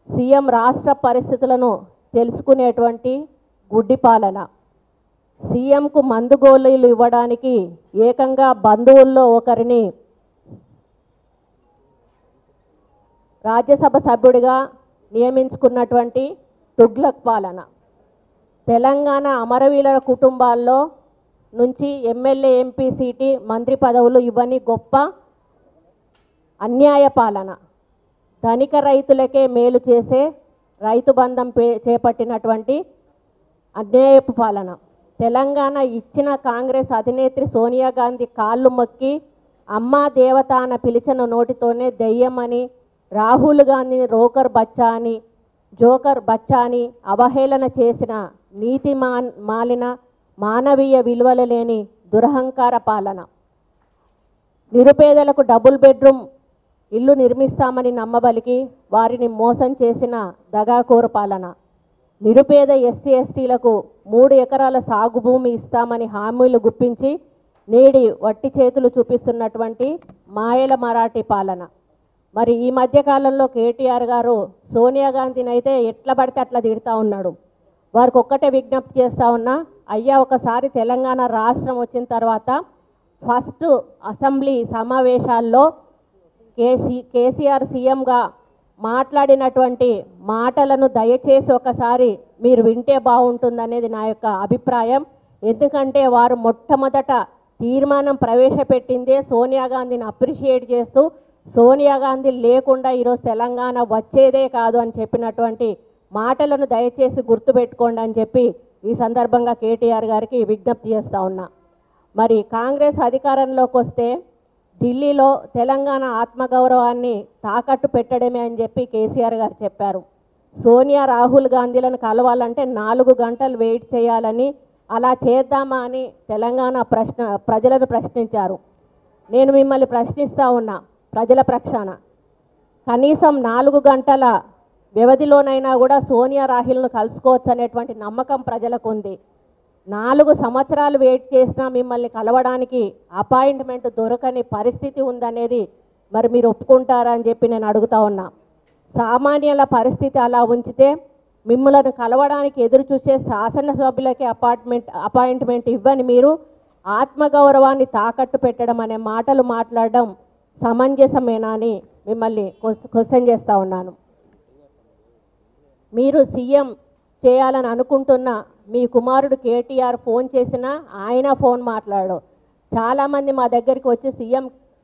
CM రాష్ట్ర పరిస్థితులను తెలుసుకునేటువంటి గుడ్డి పాలన సీఎంకు మందు గోళీలు ఇవ్వడానికి ఏకంగా బంధువుల్లో ఒకరిని రాజ్యసభ సభ్యుడిగా నియమించుకున్నటువంటి తుగ్లక్ పాలన తెలంగాణ అమరవీరుల కుటుంబాల్లో నుంచి ఎమ్మెల్యే ఎంపీ సీటి మంత్రి పదవులు ఇవ్వని గొప్ప అన్యాయ పాలన ధనిక రైతులకే మేలు చేసే రైతు బంధం పే చేపట్టినటువంటి అన్యాయపు పాలన తెలంగాణ ఇచ్చిన కాంగ్రెస్ అధినేత్రి సోనియా గాంధీ కాళ్ళు మొక్కి అమ్మా దేవత అన్న పిలిచిన నోటితోనే దెయ్యమని రాహుల్ గాంధీని రోకర్ బచ్చా అని జోకర్ బచ్చా అని అవహేళన చేసిన నీతి మాన్ మాలిన మానవీయ విలువలు లేని దురహంకార పాలన నిరుపేదలకు డబుల్ బెడ్రూమ్ ఇల్లు నిర్మిస్తామని నమ్మబలికి వారిని మోసం చేసిన దగాకోరు పాలన నిరుపేద ఎస్సీ ఎస్టీలకు మూడు ఎకరాల సాగు భూమి ఇస్తామని హామీలు గుప్పించి నేడి వట్టి చేతులు చూపిస్తున్నటువంటి మాయల మరాఠీ పాలన మరి ఈ మధ్య కాలంలో కేటీఆర్ గారు సోనియా గాంధీని అయితే ఎట్లా పడితే అట్లా తిడతా ఉన్నాడు వారికి ఒక్కటే విజ్ఞప్తి చేస్తా ఉన్నా అయ్యా ఒకసారి తెలంగాణ రాష్ట్రం వచ్చిన తర్వాత ఫస్ట్ అసెంబ్లీ సమావేశాల్లో కేసీ కేసీఆర్ సీఎంగా మాట్లాడినటువంటి మాటలను దయచేసి ఒకసారి మీరు వింటే బాగుంటుందనేది నా యొక్క అభిప్రాయం ఎందుకంటే వారు మొట్టమొదట తీర్మానం ప్రవేశపెట్టిందే సోనియా గాంధీని అప్రిషియేట్ చేస్తూ సోనియా గాంధీ లేకుండా ఈరోజు తెలంగాణ వచ్చేదే కాదు అని చెప్పినటువంటి మాటలను దయచేసి గుర్తుపెట్టుకోండి అని చెప్పి ఈ సందర్భంగా కేటీఆర్ గారికి విజ్ఞప్తి చేస్తా ఉన్నా మరి కాంగ్రెస్ అధికారంలోకి వస్తే ఢిల్లీలో తెలంగాణ ఆత్మగౌరవాన్ని తాకట్టు పెట్టడమే అని చెప్పి కేసీఆర్ గారు చెప్పారు సోనియా రాహుల్ గాంధీలను కలవాలంటే నాలుగు గంటలు వెయిట్ చేయాలని అలా చేద్దామా అని తెలంగాణ ప్రశ్న ప్రజలను ప్రశ్నించారు నేను మిమ్మల్ని ప్రశ్నిస్తా ఉన్నా ప్రజల ప్రక్షాన కనీసం నాలుగు గంటల వ్యవధిలోనైనా కూడా సోనియా రాహిల్ను కలుసుకోవచ్చు అనేటువంటి నమ్మకం ప్రజలకు ఉంది నాలుగు సంవత్సరాలు వెయిట్ చేసినా మిమ్మల్ని కలవడానికి అపాయింట్మెంట్ దొరకని పరిస్థితి ఉందనేది మరి మీరు ఒప్పుకుంటారా అని చెప్పి నేను అడుగుతా ఉన్నా సామాన్యుల పరిస్థితి అలా ఉంచితే మిమ్మల్ని కలవడానికి ఎదురు చూసే శాసనసభ్యులకి అపార్ట్మెంట్ అపాయింట్మెంట్ ఇవ్వని మీరు ఆత్మగౌరవాన్ని తాకట్టు పెట్టడం అనే మాటలు మాట్లాడడం సమంజసమేనా అని మిమ్మల్ని క్వశ్చన్ చేస్తూ ఉన్నాను మీరు సీఎం చేయాలని అనుకుంటున్న మీ కుమారుడు కేటీఆర్ ఫోన్ చేసినా ఆయన ఫోన్ మాట్లాడు చాలామంది మా దగ్గరికి వచ్చి సీఎం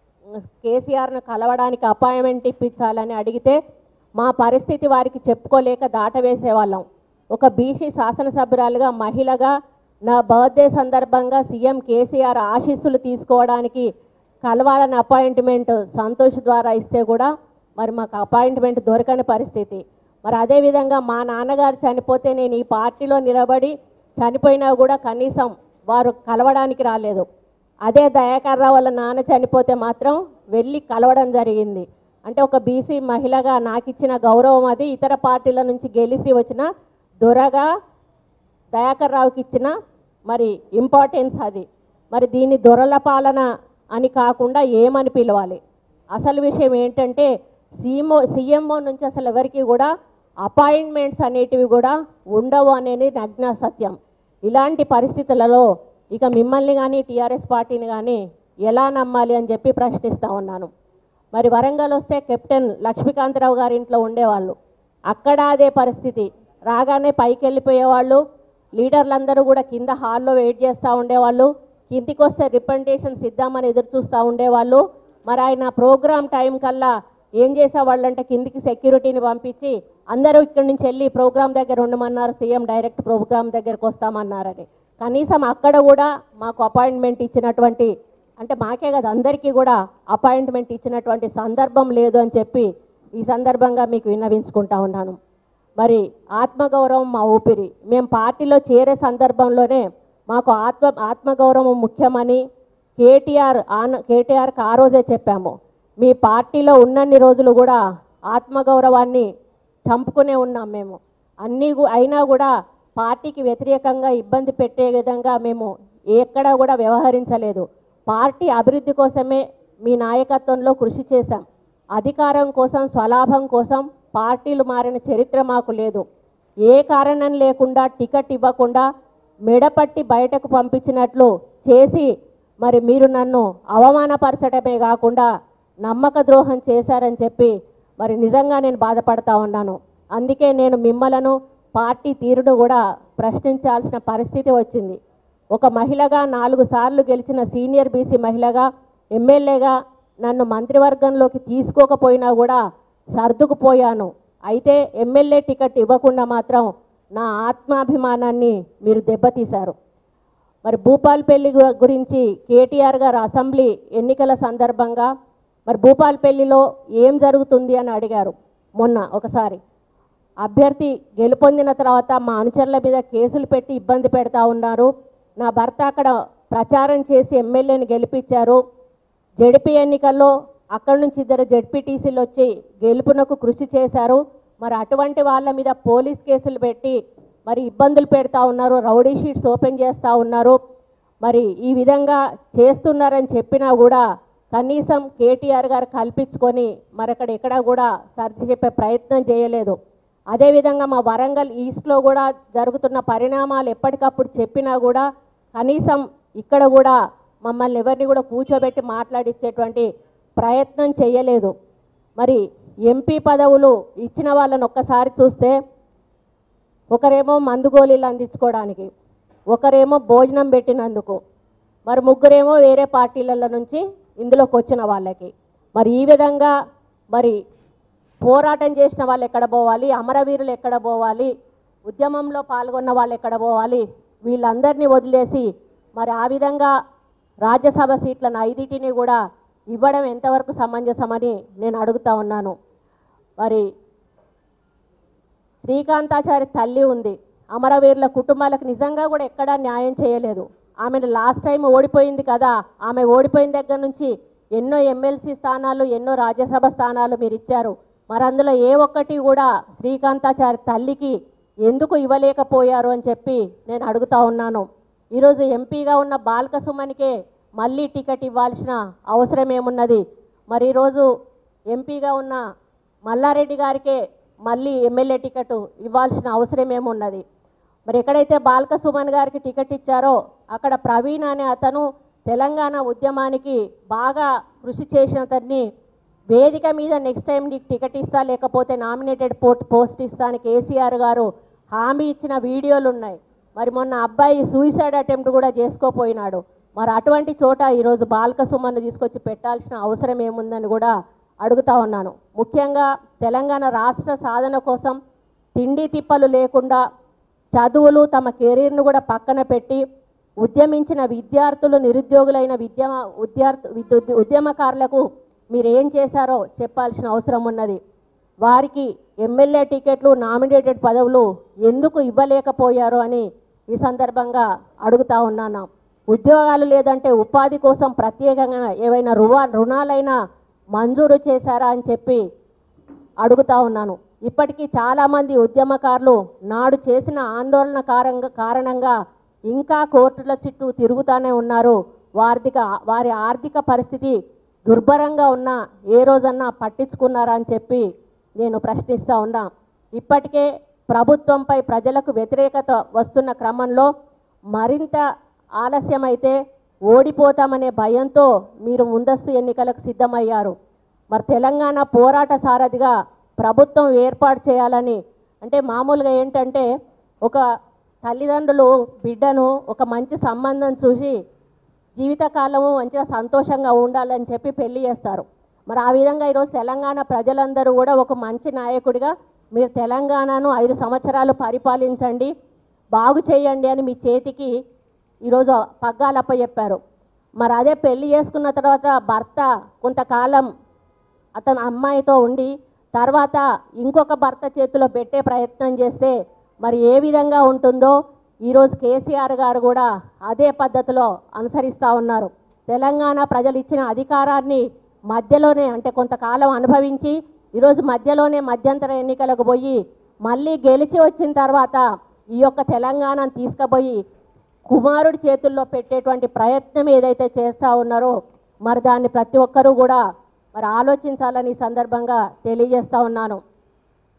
కేసీఆర్ను కలవడానికి అపాయింట్మెంట్ ఇప్పించాలని అడిగితే మా పరిస్థితి వారికి చెప్పుకోలేక దాటవేసేవాళ్ళం ఒక బీసీ శాసనసభ్యురాలుగా మహిళగా నా బర్త్డే సందర్భంగా సీఎం కేసీఆర్ ఆశీస్సులు తీసుకోవడానికి కలవాలని అపాయింట్మెంట్ సంతోష్ ద్వారా ఇస్తే కూడా మరి మాకు అపాయింట్మెంట్ దొరకని పరిస్థితి మరి అదేవిధంగా మా నాన్నగారు చనిపోతే నేను ఈ పార్టీలో నిలబడి చనిపోయినా కూడా కనీసం వారు కలవడానికి రాలేదు అదే దయాకర్ రావు వాళ్ళ నాన్న చనిపోతే మాత్రం వెళ్ళి కలవడం జరిగింది అంటే ఒక బీసీ మహిళగా నాకు ఇచ్చిన గౌరవం అది ఇతర పార్టీల నుంచి గెలిచి వచ్చిన దొరగా దయాకర్ రావుకి ఇచ్చిన మరి ఇంపార్టెన్స్ అది మరి దీన్ని దొరల పాలన అని కాకుండా ఏమని పిలవాలి అసలు విషయం ఏంటంటే సీఎంఓ సీఎంఓ నుంచి అసలు ఎవరికి కూడా అపాయింట్మెంట్స్ అనేటివి కూడా ఉండవు అనేది నగ్న సత్యం ఇలాంటి పరిస్థితులలో ఇక మిమ్మల్ని కానీ టీఆర్ఎస్ పార్టీని కానీ ఎలా నమ్మాలి అని చెప్పి ప్రశ్నిస్తూ ఉన్నాను మరి వరంగల్ వస్తే కెప్టెన్ లక్ష్మీకాంతరావు గారి ఇంట్లో ఉండేవాళ్ళు అక్కడ అదే పరిస్థితి రాగానే పైకి వెళ్ళిపోయేవాళ్ళు లీడర్లందరూ కూడా కింద హాల్లో వెయిట్ చేస్తూ ఉండేవాళ్ళు కిందికి వస్తే రిప్రజెంటేషన్స్ ఇద్దామని ఎదురు చూస్తూ ఉండేవాళ్ళు మరి ఆయన ప్రోగ్రామ్ టైం కల్లా ఏం చేసేవాళ్ళంటే కిందికి సెక్యూరిటీని పంపించి అందరూ ఇక్కడి నుంచి వెళ్ళి ప్రోగ్రామ్ దగ్గర ఉండమన్నారు సీఎం డైరెక్ట్ ప్రోగ్రామ్ దగ్గరకు వస్తామన్నారని కనీసం అక్కడ కూడా మాకు అపాయింట్మెంట్ ఇచ్చినటువంటి అంటే మాకే కదా అందరికీ కూడా అపాయింట్మెంట్ ఇచ్చినటువంటి సందర్భం లేదు అని చెప్పి ఈ సందర్భంగా మీకు విన్నవించుకుంటా ఉన్నాను మరి ఆత్మగౌరవం మా ఊపిరి మేము పార్టీలో చేరే సందర్భంలోనే మాకు ఆత్మ ఆత్మగౌరవం ముఖ్యమని కేటీఆర్ ఆన కేటీఆర్కి ఆ రోజే చెప్పాము మీ పార్టీలో ఉన్నన్ని రోజులు కూడా ఆత్మగౌరవాన్ని చంపుకునే ఉన్నాం మేము అన్నీ గు- అయినా కూడా పార్టీకి వ్యతిరేకంగా ఇబ్బంది పెట్టే విధంగా మేము ఎక్కడా కూడా వ్యవహరించలేదు పార్టీ అభివృద్ధి కోసమే మీ నాయకత్వంలో కృషి చేశాం అధికారం కోసం స్వలాభం కోసం పార్టీలు మారిన చరిత్ర మాకు లేదు ఏ కారణం లేకుండా టికెట్ ఇవ్వకుండా మెడపట్టి బయటకు పంపించినట్లు చేసి మరి మీరు నన్ను అవమానపరచడమే కాకుండా నమ్మక ద్రోహం చేశారని చెప్పి మరి నిజంగా నేను బాధపడతా ఉన్నాను అందుకే నేను మిమ్మలను పార్టీ తీరును కూడా ప్రశ్నించాల్సిన పరిస్థితి వచ్చింది ఒక మహిళగా నాలుగు సార్లు గెలిచిన సీనియర్ బీసీ మహిళగా ఎమ్మెల్యేగా నన్ను మంత్రివర్గంలోకి తీసుకోకపోయినా కూడా సర్దుకుపోయాను అయితే ఎమ్మెల్యే టికెట్ ఇవ్వకుండా మాత్రం నా ఆత్మాభిమానాన్ని మీరు దెబ్బతీశారు మరి భూపాల్పల్లి గు- గురించి కేటీఆర్ గారు అసెంబ్లీ ఎన్నికల సందర్భంగా మరి భూపాల్పల్లిలో ఏం జరుగుతుంది అని అడిగారు మొన్న ఒకసారి అభ్యర్థి గెలుపొందిన తర్వాత మా అనుచరుల మీద కేసులు పెట్టి ఇబ్బంది పెడతా ఉన్నారు నా భర్త అక్కడ ప్రచారం చేసి ఎమ్మెల్యేని గెలిపించారు జడిపి ఎన్నికల్లో అక్కడి నుంచి ఇద్దరు జడ్పీటీసీలు వచ్చి గెలుపునకు కృషి చేశారు మరి అటువంటి వాళ్ళ మీద పోలీస్ కేసులు పెట్టి మరి ఇబ్బందులు పెడతా ఉన్నారు రౌడీ షీట్స్ ఓపెన్ చేస్తూ ఉన్నారు మరి ఈ విధంగా చేస్తున్నారని చెప్పినా కూడా కనీసం కేటీఆర్ గారు కల్పించుకొని మరి అక్కడ ఎక్కడా కూడా సర్ది చెప్పే ప్రయత్నం చేయలేదు అదేవిధంగా మా వరంగల్ ఈస్ట్లో కూడా జరుగుతున్న పరిణామాలు ఎప్పటికప్పుడు చెప్పినా కూడా కనీసం ఇక్కడ కూడా మమ్మల్ని ఎవరిని కూడా కూర్చోబెట్టి మాట్లాడించేటువంటి ప్రయత్నం చేయలేదు మరి ఎంపీ పదవులు ఇచ్చిన వాళ్ళని ఒక్కసారి చూస్తే ఒకరేమో మందు గోళీలు అందించుకోవడానికి ఒకరేమో భోజనం పెట్టినందుకు మరి ముగ్గురేమో వేరే పార్టీల నుంచి ఇందులోకి వచ్చిన వాళ్ళకి మరి ఈ విధంగా మరి పోరాటం చేసిన వాళ్ళు ఎక్కడ పోవాలి అమరవీరులు ఎక్కడ పోవాలి ఉద్యమంలో పాల్గొన్న వాళ్ళు ఎక్కడ పోవాలి వీళ్ళందరినీ వదిలేసి మరి ఆ విధంగా రాజ్యసభ సీట్లను ఐదింటిని కూడా ఇవ్వడం ఎంతవరకు సమంజసమని నేను అడుగుతా ఉన్నాను మరి శ్రీకాంతాచారి తల్లి ఉంది అమరవీరుల కుటుంబాలకు నిజంగా కూడా ఎక్కడా న్యాయం చేయలేదు ఆమెను లాస్ట్ టైం ఓడిపోయింది కదా ఆమె ఓడిపోయిన దగ్గర నుంచి ఎన్నో ఎమ్మెల్సీ స్థానాలు ఎన్నో రాజ్యసభ స్థానాలు మీరు ఇచ్చారు మరి అందులో ఏ ఒక్కటి కూడా శ్రీకాంతాచారి తల్లికి ఎందుకు ఇవ్వలేకపోయారు అని చెప్పి నేను అడుగుతా ఉన్నాను ఈరోజు ఎంపీగా ఉన్న బాల్క సుమన్కే మళ్ళీ టికెట్ ఇవ్వాల్సిన అవసరం ఏమున్నది మరి ఈరోజు ఎంపీగా ఉన్న మల్లారెడ్డి గారికే మళ్ళీ ఎమ్మెల్యే టికెట్ ఇవ్వాల్సిన అవసరం ఏమున్నది మరి ఎక్కడైతే బాల్క సుమన్ గారికి టికెట్ ఇచ్చారో అక్కడ ప్రవీణ్ అనే అతను తెలంగాణ ఉద్యమానికి బాగా కృషి చేసిన అతన్ని వేదిక మీద నెక్స్ట్ టైం నీకు టికెట్ ఇస్తా లేకపోతే నామినేటెడ్ పోస్ట్ పోస్ట్ ఇస్తా అని కేసీఆర్ గారు హామీ ఇచ్చిన వీడియోలు ఉన్నాయి మరి మొన్న అబ్బాయి సూసైడ్ అటెంప్ట్ కూడా చేసుకోపోయినాడు మరి అటువంటి చోట ఈరోజు బాల్క సుమన్ను తీసుకొచ్చి పెట్టాల్సిన అవసరం ఏముందని కూడా అడుగుతా ఉన్నాను ముఖ్యంగా తెలంగాణ రాష్ట్ర సాధన కోసం తిండి తిప్పలు లేకుండా చదువులు తమ కెరీర్ను కూడా పక్కన పెట్టి ఉద్యమించిన విద్యార్థులు నిరుద్యోగులైన విద్యమ విద్యార్థి విద్యు- ఉద్యమకారులకు మీరు ఏం చేశారో చెప్పాల్సిన అవసరం ఉన్నది వారికి ఎమ్మెల్యే టికెట్లు నామినేటెడ్ పదవులు ఎందుకు ఇవ్వలేకపోయారు అని ఈ సందర్భంగా అడుగుతా ఉన్నాను ఉద్యోగాలు లేదంటే ఉపాధి కోసం ప్రత్యేకంగా ఏవైనా రువా రుణాలైనా మంజూరు చేశారా అని చెప్పి అడుగుతా ఉన్నాను ఇప్పటికీ చాలామంది ఉద్యమకారులు నాడు చేసిన ఆందోళన కారంగా కారణంగా ఇంకా కోర్టుల చుట్టూ తిరుగుతూనే ఉన్నారు వార్థిక వారి ఆర్థిక పరిస్థితి దుర్భరంగా ఉన్నా ఏ రోజన్నా పట్టించుకున్నారా అని చెప్పి నేను ప్రశ్నిస్తూ ఉన్నా ఇప్పటికే ప్రభుత్వంపై ప్రజలకు వ్యతిరేకత వస్తున్న క్రమంలో మరింత ఆలస్యమైతే ఓడిపోతామనే భయంతో మీరు ముందస్తు ఎన్నికలకు సిద్ధమయ్యారు మరి తెలంగాణ పోరాట సారథిగా ప్రభుత్వం ఏర్పాటు చేయాలని అంటే మామూలుగా ఏంటంటే ఒక తల్లిదండ్రులు బిడ్డను ఒక మంచి సంబంధం చూసి జీవితకాలము మంచిగా సంతోషంగా ఉండాలని చెప్పి పెళ్లి చేస్తారు మరి ఆ విధంగా ఈరోజు తెలంగాణ ప్రజలందరూ కూడా ఒక మంచి నాయకుడిగా మీరు తెలంగాణను ఐదు సంవత్సరాలు పరిపాలించండి బాగు చేయండి అని మీ చేతికి ఈరోజు పగ్గాలు అప్పచెప్పారు మరి అదే పెళ్లి చేసుకున్న తర్వాత భర్త కొంతకాలం అతను అమ్మాయితో ఉండి తర్వాత ఇంకొక భర్త చేతిలో పెట్టే ప్రయత్నం చేస్తే మరి ఏ విధంగా ఉంటుందో ఈరోజు కేసీఆర్ గారు కూడా అదే పద్ధతిలో అనుసరిస్తూ ఉన్నారు తెలంగాణ ప్రజలు ఇచ్చిన అధికారాన్ని మధ్యలోనే అంటే కొంతకాలం అనుభవించి ఈరోజు మధ్యలోనే మధ్యంతర ఎన్నికలకు పోయి మళ్ళీ గెలిచి వచ్చిన తర్వాత ఈ యొక్క తెలంగాణను తీసుకుపోయి కుమారుడి చేతుల్లో పెట్టేటువంటి ప్రయత్నం ఏదైతే చేస్తూ ఉన్నారో మరి దాన్ని ప్రతి ఒక్కరూ కూడా మరి ఆలోచించాలని ఈ సందర్భంగా తెలియజేస్తా ఉన్నాను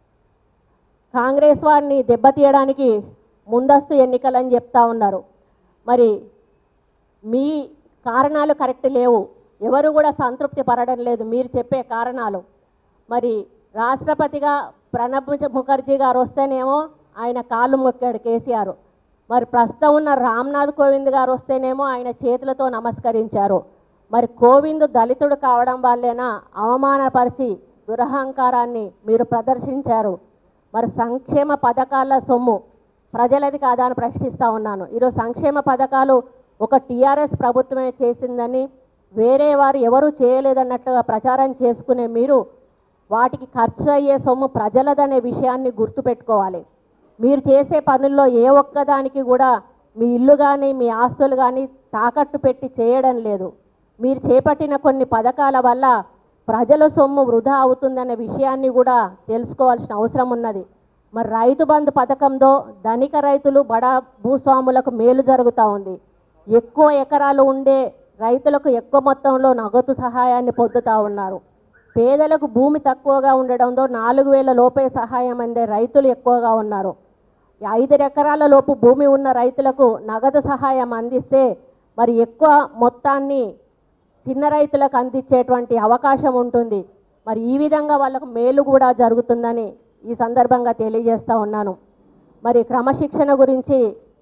కాంగ్రెస్ వారిని దెబ్బతీయడానికి ముందస్తు ఎన్నికలని చెప్తా ఉన్నారు మరి మీ కారణాలు కరెక్ట్ లేవు ఎవరు కూడా సంతృప్తి పడడం లేదు మీరు చెప్పే కారణాలు మరి రాష్ట్రపతిగా ప్రణబ్ ముఖర్జీ గారు వస్తేనేమో ఆయన కాళ్ళు మొక్కాడు కేసీఆర్ మరి ప్రస్తుతం ఉన్న రామ్నాథ్ కోవింద్ గారు వస్తేనేమో ఆయన చేతులతో నమస్కరించారు మరి కోవింద్ దళితుడు కావడం వల్లేనా అవమానపరిచి దురహంకారాన్ని మీరు ప్రదర్శించారు మరి సంక్షేమ పథకాల సొమ్ము ప్రజలది కాదా అని ప్రశ్నిస్తూ ఉన్నాను ఈరోజు సంక్షేమ పథకాలు ఒక టీఆర్ఎస్ ప్రభుత్వమే చేసిందని వేరే వారు ఎవరూ చేయలేదన్నట్లుగా ప్రచారం చేసుకునే మీరు వాటికి ఖర్చు అయ్యే సొమ్ము ప్రజలదనే విషయాన్ని గుర్తుపెట్టుకోవాలి మీరు చేసే పనుల్లో ఏ ఒక్కదానికి కూడా మీ ఇల్లు కానీ మీ ఆస్తులు కానీ తాకట్టు పెట్టి చేయడం లేదు మీరు చేపట్టిన కొన్ని పథకాల వల్ల ప్రజల సొమ్ము వృధా అవుతుందనే విషయాన్ని కూడా తెలుసుకోవాల్సిన అవసరం ఉన్నది మరి రైతు బంధు పథకంతో ధనిక రైతులు బడా భూస్వాములకు మేలు జరుగుతూ ఉంది ఎక్కువ ఎకరాలు ఉండే రైతులకు ఎక్కువ మొత్తంలో నగదు సహాయాన్ని పొందుతూ ఉన్నారు పేదలకు భూమి తక్కువగా ఉండడంతో నాలుగు వేల లోపే సహాయం అందే రైతులు ఎక్కువగా ఉన్నారు ఈ ఐదు ఎకరాల లోపు భూమి ఉన్న రైతులకు నగదు సహాయం అందిస్తే మరి ఎక్కువ మొత్తాన్ని చిన్న రైతులకు అందించేటువంటి అవకాశం ఉంటుంది మరి ఈ విధంగా వాళ్ళకు మేలు కూడా జరుగుతుందని ఈ సందర్భంగా తెలియజేస్తా ఉన్నాను మరి క్రమశిక్షణ గురించి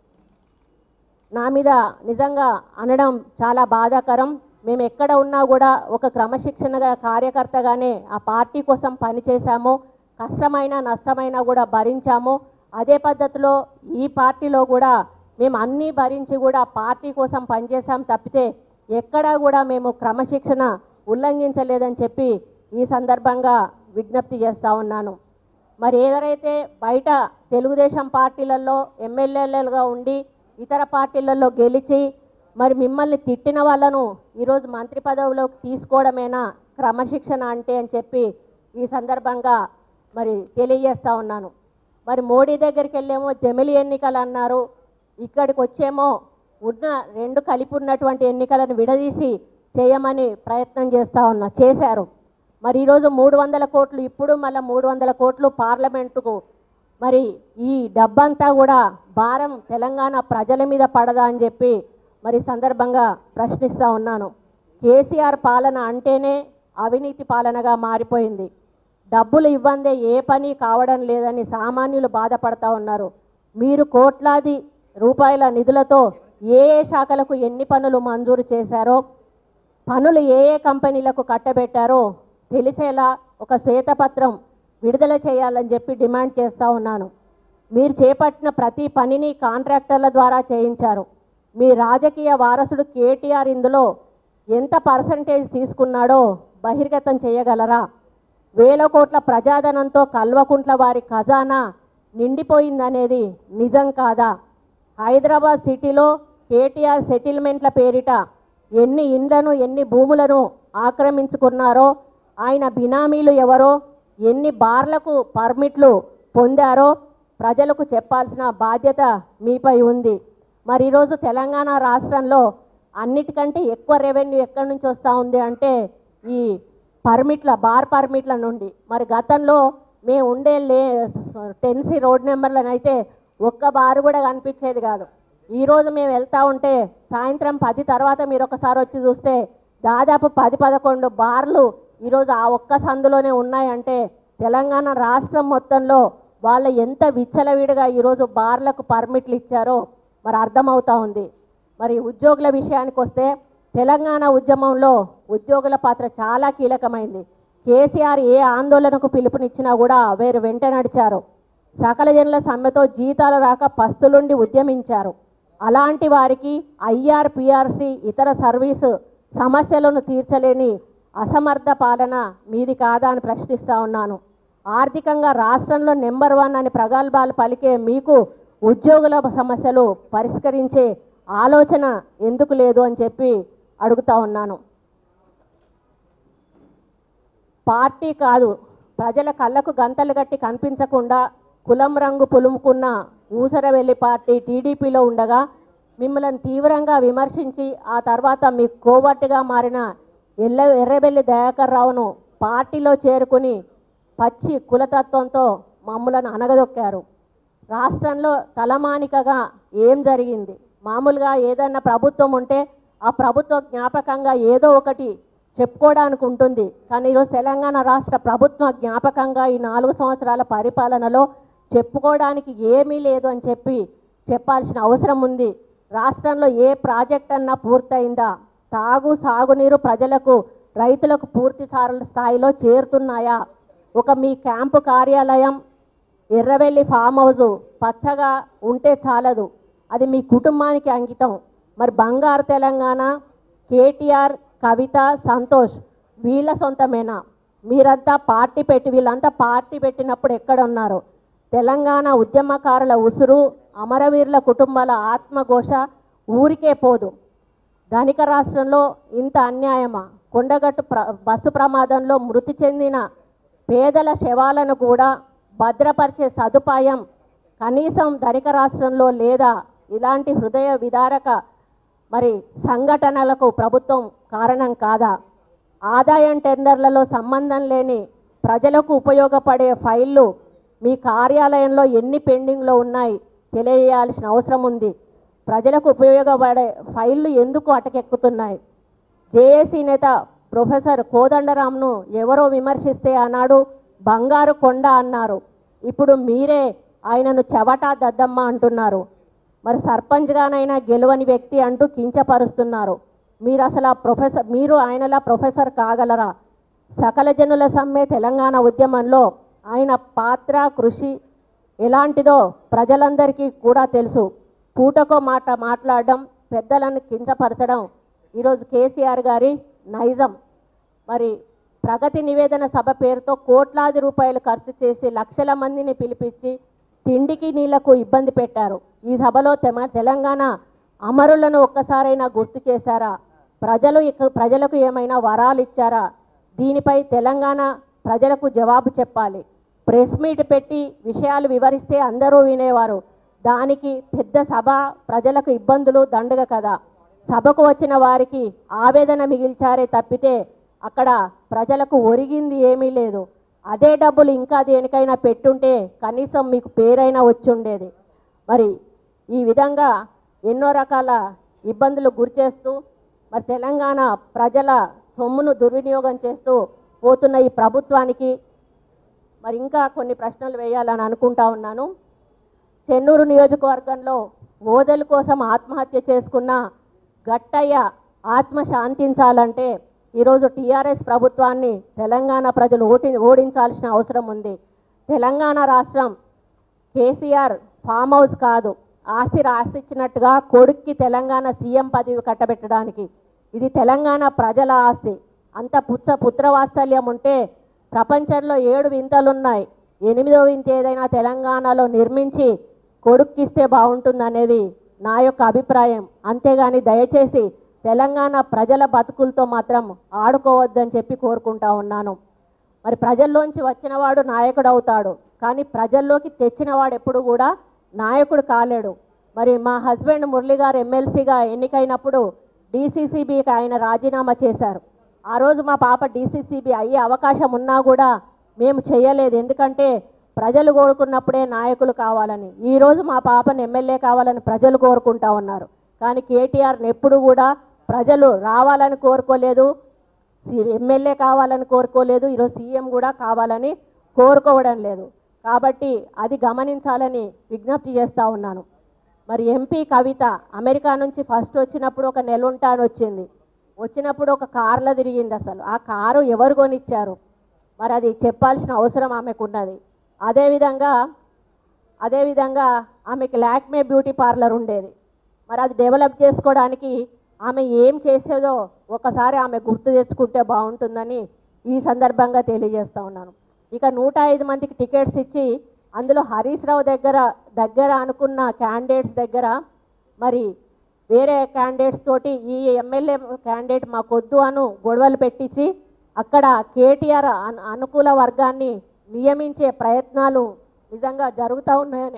నా మీద నిజంగా అనడం చాలా బాధాకరం మేము ఎక్కడ ఉన్నా కూడా ఒక క్రమశిక్షణగా కార్యకర్తగానే ఆ పార్టీ కోసం పనిచేశాము కష్టమైన నష్టమైనా కూడా భరించాము అదే పద్ధతిలో ఈ పార్టీలో కూడా మేము అన్నీ భరించి కూడా పార్టీ కోసం పనిచేశాం తప్పితే ఎక్కడా కూడా మేము క్రమశిక్షణ ఉల్లంఘించలేదని చెప్పి ఈ సందర్భంగా విజ్ఞప్తి చేస్తూ ఉన్నాను మరి ఎవరైతే బయట తెలుగుదేశం పార్టీలలో ఎమ్మెల్యేలుగా ఉండి ఇతర పార్టీలలో గెలిచి మరి మిమ్మల్ని తిట్టిన వాళ్ళను ఈరోజు మంత్రి పదవిలోకి తీసుకోవడమేనా క్రమశిక్షణ అంటే అని చెప్పి ఈ సందర్భంగా మరి తెలియజేస్తా ఉన్నాను మరి మోడీ దగ్గరికి వెళ్ళేమో జమిలి ఎన్నికలు అన్నారు ఇక్కడికి వచ్చేమో ఉన్న రెండు కలిపి ఉన్నటువంటి ఎన్నికలను విడదీసి చేయమని ప్రయత్నం చేస్తూ ఉన్నా చేశారు మరి ఈరోజు మూడు వందల కోట్లు ఇప్పుడు మళ్ళీ మూడు వందల కోట్లు పార్లమెంటుకు మరి ఈ డబ్బంతా కూడా భారం తెలంగాణ ప్రజల మీద పడదా అని చెప్పి మరి ఈ సందర్భంగా ప్రశ్నిస్తూ ఉన్నాను కేసీఆర్ పాలన అంటేనే అవినీతి పాలనగా మారిపోయింది డబ్బులు ఇవ్వందే ఏ పని కావడం లేదని సామాన్యులు బాధపడతా ఉన్నారు మీరు కోట్లాది రూపాయల నిధులతో ఏ ఏ శాఖలకు ఎన్ని పనులు మంజూరు చేశారో పనులు ఏ ఏ కంపెనీలకు కట్టబెట్టారో తెలిసేలా ఒక శ్వేతపత్రం విడుదల చేయాలని చెప్పి డిమాండ్ చేస్తూ ఉన్నాను మీరు చేపట్టిన ప్రతి పనిని కాంట్రాక్టర్ల ద్వారా చేయించారు మీ రాజకీయ వారసుడు కేటీఆర్ ఇందులో ఎంత పర్సంటేజ్ తీసుకున్నాడో బహిర్గతం చేయగలరా వేల కోట్ల ప్రజాధనంతో కల్వకుంట్ల వారి ఖజానా నిండిపోయిందనేది నిజం కాదా హైదరాబాద్ సిటీలో కేటీఆర్ సెటిల్మెంట్ల పేరిట ఎన్ని ఇండ్లను ఎన్ని భూములను ఆక్రమించుకున్నారో ఆయన బినామీలు ఎవరో ఎన్ని బార్లకు పర్మిట్లు పొందారో ప్రజలకు చెప్పాల్సిన బాధ్యత మీపై ఉంది మరి ఈరోజు తెలంగాణ రాష్ట్రంలో అన్నిటికంటే ఎక్కువ రెవెన్యూ ఎక్కడి నుంచి వస్తూ ఉంది అంటే ఈ పర్మిట్ల బార్ పర్మిట్ల నుండి మరి గతంలో మేము ఉండే లే టెన్సీ రోడ్ నెంబర్లను అయితే ఒక్క బారు కూడా కనిపించేది కాదు ఈరోజు మేము వెళ్తా ఉంటే సాయంత్రం పది తర్వాత మీరు ఒకసారి వచ్చి చూస్తే దాదాపు పది పదకొండు బార్లు ఈరోజు ఆ ఒక్క సందులోనే ఉన్నాయంటే తెలంగాణ రాష్ట్రం మొత్తంలో వాళ్ళ ఎంత విచ్చలవిడిగా ఈరోజు బార్లకు పర్మిట్లు ఇచ్చారో మరి అర్థమవుతా ఉంది మరి ఉద్యోగుల విషయానికి వస్తే తెలంగాణ ఉద్యమంలో ఉద్యోగుల పాత్ర చాలా కీలకమైంది కేసీఆర్ ఏ ఆందోళనకు పిలుపునిచ్చినా కూడా వేరు వెంట నడిచారు సకల జనుల సమ్మెతో జీతాలు రాక పస్తులుండి ఉద్యమించారు అలాంటి వారికి ఐఆర్ పిఆర్సి ఇతర సర్వీసు సమస్యలను తీర్చలేని అసమర్థ పాలన మీది కాదా అని ప్రశ్నిస్తూ ఉన్నాను ఆర్థికంగా రాష్ట్రంలో నెంబర్ వన్ అని ప్రగల్భాలు పలికే మీకు ఉద్యోగుల సమస్యలు పరిష్కరించే ఆలోచన ఎందుకు లేదు అని చెప్పి అడుగుతా ఉన్నాను పార్టీ కాదు ప్రజల కళ్ళకు గంతలు గట్టి కనిపించకుండా కులం రంగు పులుముకున్న ఊసరవెల్లి పార్టీ టీడీపీలో ఉండగా మిమ్మల్ని తీవ్రంగా విమర్శించి ఆ తర్వాత మీ కోవట్టుగా మారిన ఎల్ల ఎర్రబెల్లి దయాకర్ రావును పార్టీలో చేరుకుని పచ్చి కులతత్వంతో మమ్ములను అనగదొక్కారు రాష్ట్రంలో తలమానికగా ఏం జరిగింది మామూలుగా ఏదన్నా ప్రభుత్వం ఉంటే ఆ ప్రభుత్వ జ్ఞాపకంగా ఏదో ఒకటి చెప్పుకోవడానికి ఉంటుంది కానీ ఈరోజు తెలంగాణ రాష్ట్ర ప్రభుత్వ జ్ఞాపకంగా ఈ నాలుగు సంవత్సరాల పరిపాలనలో చెప్పుకోవడానికి ఏమీ లేదు అని చెప్పి చెప్పాల్సిన అవసరం ఉంది రాష్ట్రంలో ఏ ప్రాజెక్ట్ అన్నా పూర్తయిందా తాగు సాగునీరు ప్రజలకు రైతులకు పూర్తి సార- స్థాయిలో చేరుతున్నాయా ఒక మీ క్యాంపు కార్యాలయం ఎర్రవెల్లి ఫామ్ హౌస్ పచ్చగా ఉంటే చాలదు అది మీ కుటుంబానికి అంకితం మరి బంగారు తెలంగాణ కేటీఆర్ కవిత సంతోష్ వీళ్ళ సొంతమేనా మీరంతా పార్టీ పెట్టి వీళ్ళంతా పార్టీ పెట్టినప్పుడు ఎక్కడ ఉన్నారు తెలంగాణ ఉద్యమకారుల ఉసురు అమరవీరుల కుటుంబాల ఆత్మఘోష ఊరికే పోదు ధనిక రాష్ట్రంలో ఇంత అన్యాయమా కొండగట్టు ప్ర బస్సు ప్రమాదంలో మృతి చెందిన పేదల శవాలను కూడా భద్రపరిచే సదుపాయం కనీసం ధనిక రాష్ట్రంలో లేదా ఇలాంటి హృదయ విదారక మరి సంఘటనలకు ప్రభుత్వం కారణం కాదా ఆదాయం టెండర్లలో సంబంధం లేని ప్రజలకు ఉపయోగపడే ఫైళ్ళు మీ కార్యాలయంలో ఎన్ని పెండింగ్లో ఉన్నాయి తెలియజేయాల్సిన అవసరం ఉంది ప్రజలకు ఉపయోగపడే ఫైళ్ళు ఎందుకు అటకెక్కుతున్నాయి జేఏసీ నేత ప్రొఫెసర్ కోదండరాంను ఎవరో విమర్శిస్తే అన్నాడు బంగారు కొండ అన్నారు ఇప్పుడు మీరే ఆయనను చెవటా దద్దమ్మ అంటున్నారు మరి సర్పంచ్గానైనా గెలవని వ్యక్తి అంటూ కించపరుస్తున్నారు మీరు అసలు ఆ ప్రొఫెసర్ మీరు ఆయనలా ప్రొఫెసర్ కాగలరా సకల జనుల సమ్మె తెలంగాణ ఉద్యమంలో ఆయన పాత్ర కృషి ఎలాంటిదో ప్రజలందరికీ కూడా తెలుసు పూటకో మాట మాట్లాడడం పెద్దలను కించపరచడం ఈరోజు కేసీఆర్ గారి నైజం మరి ప్రగతి నివేదన సభ పేరుతో కోట్లాది రూపాయలు ఖర్చు చేసి లక్షల మందిని పిలిపించి తిండికి నీళ్లకు ఇబ్బంది పెట్టారు ఈ సభలో తెమ తెలంగాణ అమరులను ఒక్కసారైనా గుర్తు చేశారా ప్రజలు ఇక ప్రజలకు ఏమైనా వరాలు ఇచ్చారా దీనిపై తెలంగాణ ప్రజలకు జవాబు చెప్పాలి ప్రెస్ మీట్ పెట్టి విషయాలు వివరిస్తే అందరూ వినేవారు దానికి పెద్ద సభ ప్రజలకు ఇబ్బందులు దండగ కదా సభకు వచ్చిన వారికి ఆవేదన మిగిల్చారే తప్పితే అక్కడ ప్రజలకు ఒరిగింది ఏమీ లేదు అదే డబ్బులు ఇంకా దేనికైనా పెట్టుంటే కనీసం మీకు పేరైనా వచ్చి ఉండేది మరి ఈ విధంగా ఎన్నో రకాల ఇబ్బందులు గురిచేస్తూ మరి తెలంగాణ ప్రజల సొమ్మును దుర్వినియోగం చేస్తూ పోతున్న ఈ ప్రభుత్వానికి మరి ఇంకా కొన్ని ప్రశ్నలు వేయాలని అనుకుంటా ఉన్నాను చెన్నూరు నియోజకవర్గంలో ఓదెల కోసం ఆత్మహత్య చేసుకున్న గట్టయ్య ఆత్మ శాంతించాలంటే ఈరోజు టీఆర్ఎస్ ప్రభుత్వాన్ని తెలంగాణ ప్రజలు ఓటి ఓడించాల్సిన అవసరం ఉంది తెలంగాణ రాష్ట్రం కేసీఆర్ ఫామ్ హౌస్ కాదు ఆస్తి రాసిచ్చినట్టుగా కొడుక్కి తెలంగాణ సీఎం పదవి కట్టబెట్టడానికి ఇది తెలంగాణ ప్రజల ఆస్తి అంత పుత్ర పుత్రవాత్సల్యం ఉంటే ప్రపంచంలో ఏడు వింతలున్నాయి ఎనిమిదో వింత ఏదైనా తెలంగాణలో నిర్మించి కొడుక్కిస్తే బాగుంటుందనేది నా యొక్క అభిప్రాయం అంతేగాని దయచేసి తెలంగాణ ప్రజల బతుకులతో మాత్రం ఆడుకోవద్దని చెప్పి కోరుకుంటా ఉన్నాను మరి ప్రజల్లోంచి వచ్చినవాడు నాయకుడు అవుతాడు కానీ ప్రజల్లోకి తెచ్చినవాడు ఎప్పుడు కూడా నాయకుడు కాలేడు మరి మా హస్బెండ్ మురళి గారు ఎమ్మెల్సీగా ఎన్నికైనప్పుడు డీసీసీబీకి ఆయన రాజీనామా చేశారు ఆ రోజు మా పాప డీసీసీబీ అయ్యే అవకాశం ఉన్నా కూడా మేము చేయలేదు ఎందుకంటే ప్రజలు కోరుకున్నప్పుడే నాయకులు కావాలని ఈరోజు మా పాపను ఎమ్మెల్యే కావాలని ప్రజలు కోరుకుంటా ఉన్నారు కానీ కేటీఆర్ని ఎప్పుడు కూడా ప్రజలు రావాలని కోరుకోలేదు సి- ఎమ్మెల్యే కావాలని కోరుకోలేదు ఈరోజు సీఎం కూడా కావాలని కోరుకోవడం లేదు కాబట్టి అది గమనించాలని విజ్ఞప్తి చేస్తూ ఉన్నాను మరి ఎంపీ కవిత అమెరికా నుంచి ఫస్ట్ వచ్చినప్పుడు ఒక నెల ఉంటాను వచ్చింది వచ్చినప్పుడు ఒక కార్లో తిరిగింది అసలు ఆ కారు ఎవరు కొనిచ్చారు మరి అది చెప్పాల్సిన అవసరం ఆమెకు ఉన్నది అదేవిధంగా అదేవిధంగా ఆమెకి లాక్మే బ్యూటీ పార్లర్ ఉండేది మరి అది డెవలప్ చేసుకోవడానికి ఆమె ఏం చేసేదో ఒకసారి ఆమె గుర్తు తెచ్చుకుంటే బాగుంటుందని ఈ సందర్భంగా తెలియజేస్తా ఉన్నాను ఇక నూట ఐదు మందికి టికెట్స్ ఇచ్చి అందులో హరీష్ రావు దగ్గర దగ్గర అనుకున్న క్యాండిడేట్స్ దగ్గర మరి వేరే క్యాండిడేట్స్ తోటి ఈ ఎమ్మెల్యే క్యాండిడేట్ మాకొద్దు అను గొడవలు పెట్టించి అక్కడ కేటీఆర్ అను అనుకూల వర్గాన్ని నియమించే ప్రయత్నాలు నిజంగా జరుగుతూ ఉన్నాయని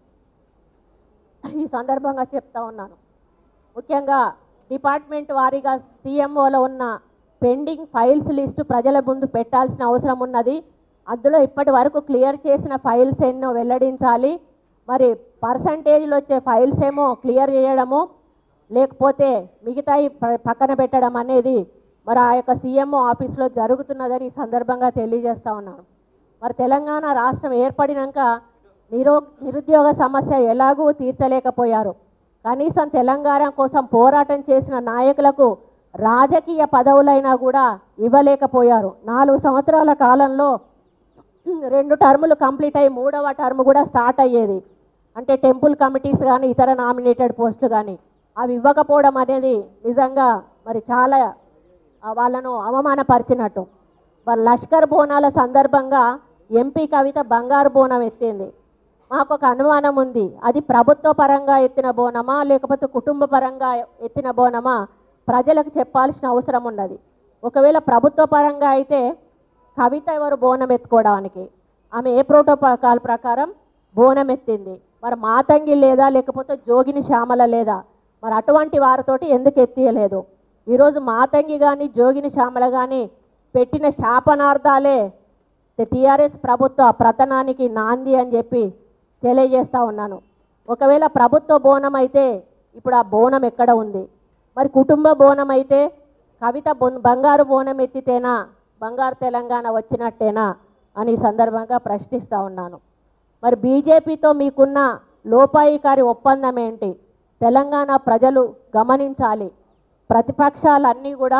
ఈ సందర్భంగా చెప్తా ఉన్నాను ముఖ్యంగా డిపార్ట్మెంట్ వారీగా సీఎంఓలో ఉన్న పెండింగ్ ఫైల్స్ లిస్టు ప్రజల ముందు పెట్టాల్సిన అవసరం ఉన్నది అందులో ఇప్పటి వరకు క్లియర్ చేసిన ఫైల్స్ ఎన్నో వెల్లడించాలి మరి పర్సంటేజ్లు వచ్చే ఫైల్స్ ఏమో క్లియర్ చేయడము లేకపోతే మిగతాయి ప- పక్కన పెట్టడం అనేది మరి ఆ యొక్క సీఎంఓ ఆఫీస్లో జరుగుతున్నదని ఈ సందర్భంగా తెలియజేస్తా ఉన్నాను మరి తెలంగాణ రాష్ట్రం ఏర్పడినాక నిరో నిరుద్యోగ సమస్య ఎలాగూ తీర్చలేకపోయారు కనీసం తెలంగాణ కోసం పోరాటం చేసిన నాయకులకు రాజకీయ పదవులైనా కూడా ఇవ్వలేకపోయారు నాలుగు సంవత్సరాల కాలంలో రెండు టర్ములు కంప్లీట్ అయ్యి మూడవ టర్మ్ కూడా స్టార్ట్ అయ్యేది అంటే టెంపుల్ కమిటీస్ కానీ ఇతర నామినేటెడ్ పోస్టులు కానీ అవి ఇవ్వకపోవడం అనేది నిజంగా మరి చాలా ఆ, వాళ్ళను అవమానపరిచినట్టు మరి లష్కర్ బోనాల సందర్భంగా ఎంపీ కవిత బంగారు బోనం ఎత్తింది మాకు ఒక అనుమానం ఉంది అది ప్రభుత్వ పరంగా ఎత్తిన బోనమా లేకపోతే కుటుంబ పరంగా ఎత్తిన బోనమా ప్రజలకు చెప్పాల్సిన అవసరం ఉన్నది ఒకవేళ ప్రభుత్వ పరంగా అయితే కవిత ఎవరు బోనం ఎత్తుకోవడానికి ఆమె ఏ ప్రోటోకాల్ ప్రకారం బోనం ఎత్తింది మరి మాతంగి లేదా లేకపోతే జోగిని శ్యామల లేదా మరి అటువంటి వారితోటి ఎందుకు ఎత్తియలేదు ఈరోజు మాతంగి కానీ జోగిని శ్యామల కానీ పెట్టిన శాపనార్థాలే టీఆర్ఎస్ ప్రభుత్వ ప్రతనానికి నాంది అని చెప్పి తెలియజేస్తా ఉన్నాను ఒకవేళ ప్రభుత్వ బోనం అయితే ఇప్పుడు ఆ బోనం ఎక్కడ ఉంది మరి కుటుంబ బోనం అయితే కవిత బొన్- బంగారు బోనం ఎత్తితేనా బంగారు తెలంగాణ వచ్చినట్టేనా అని ఈ సందర్భంగా ప్రశ్నిస్తూ ఉన్నాను మరి బీజేపీతో మీకున్న లోపాయికారి ఒప్పందం ఏంటి తెలంగాణ ప్రజలు గమనించాలి ప్రతిపక్షాలన్నీ కూడా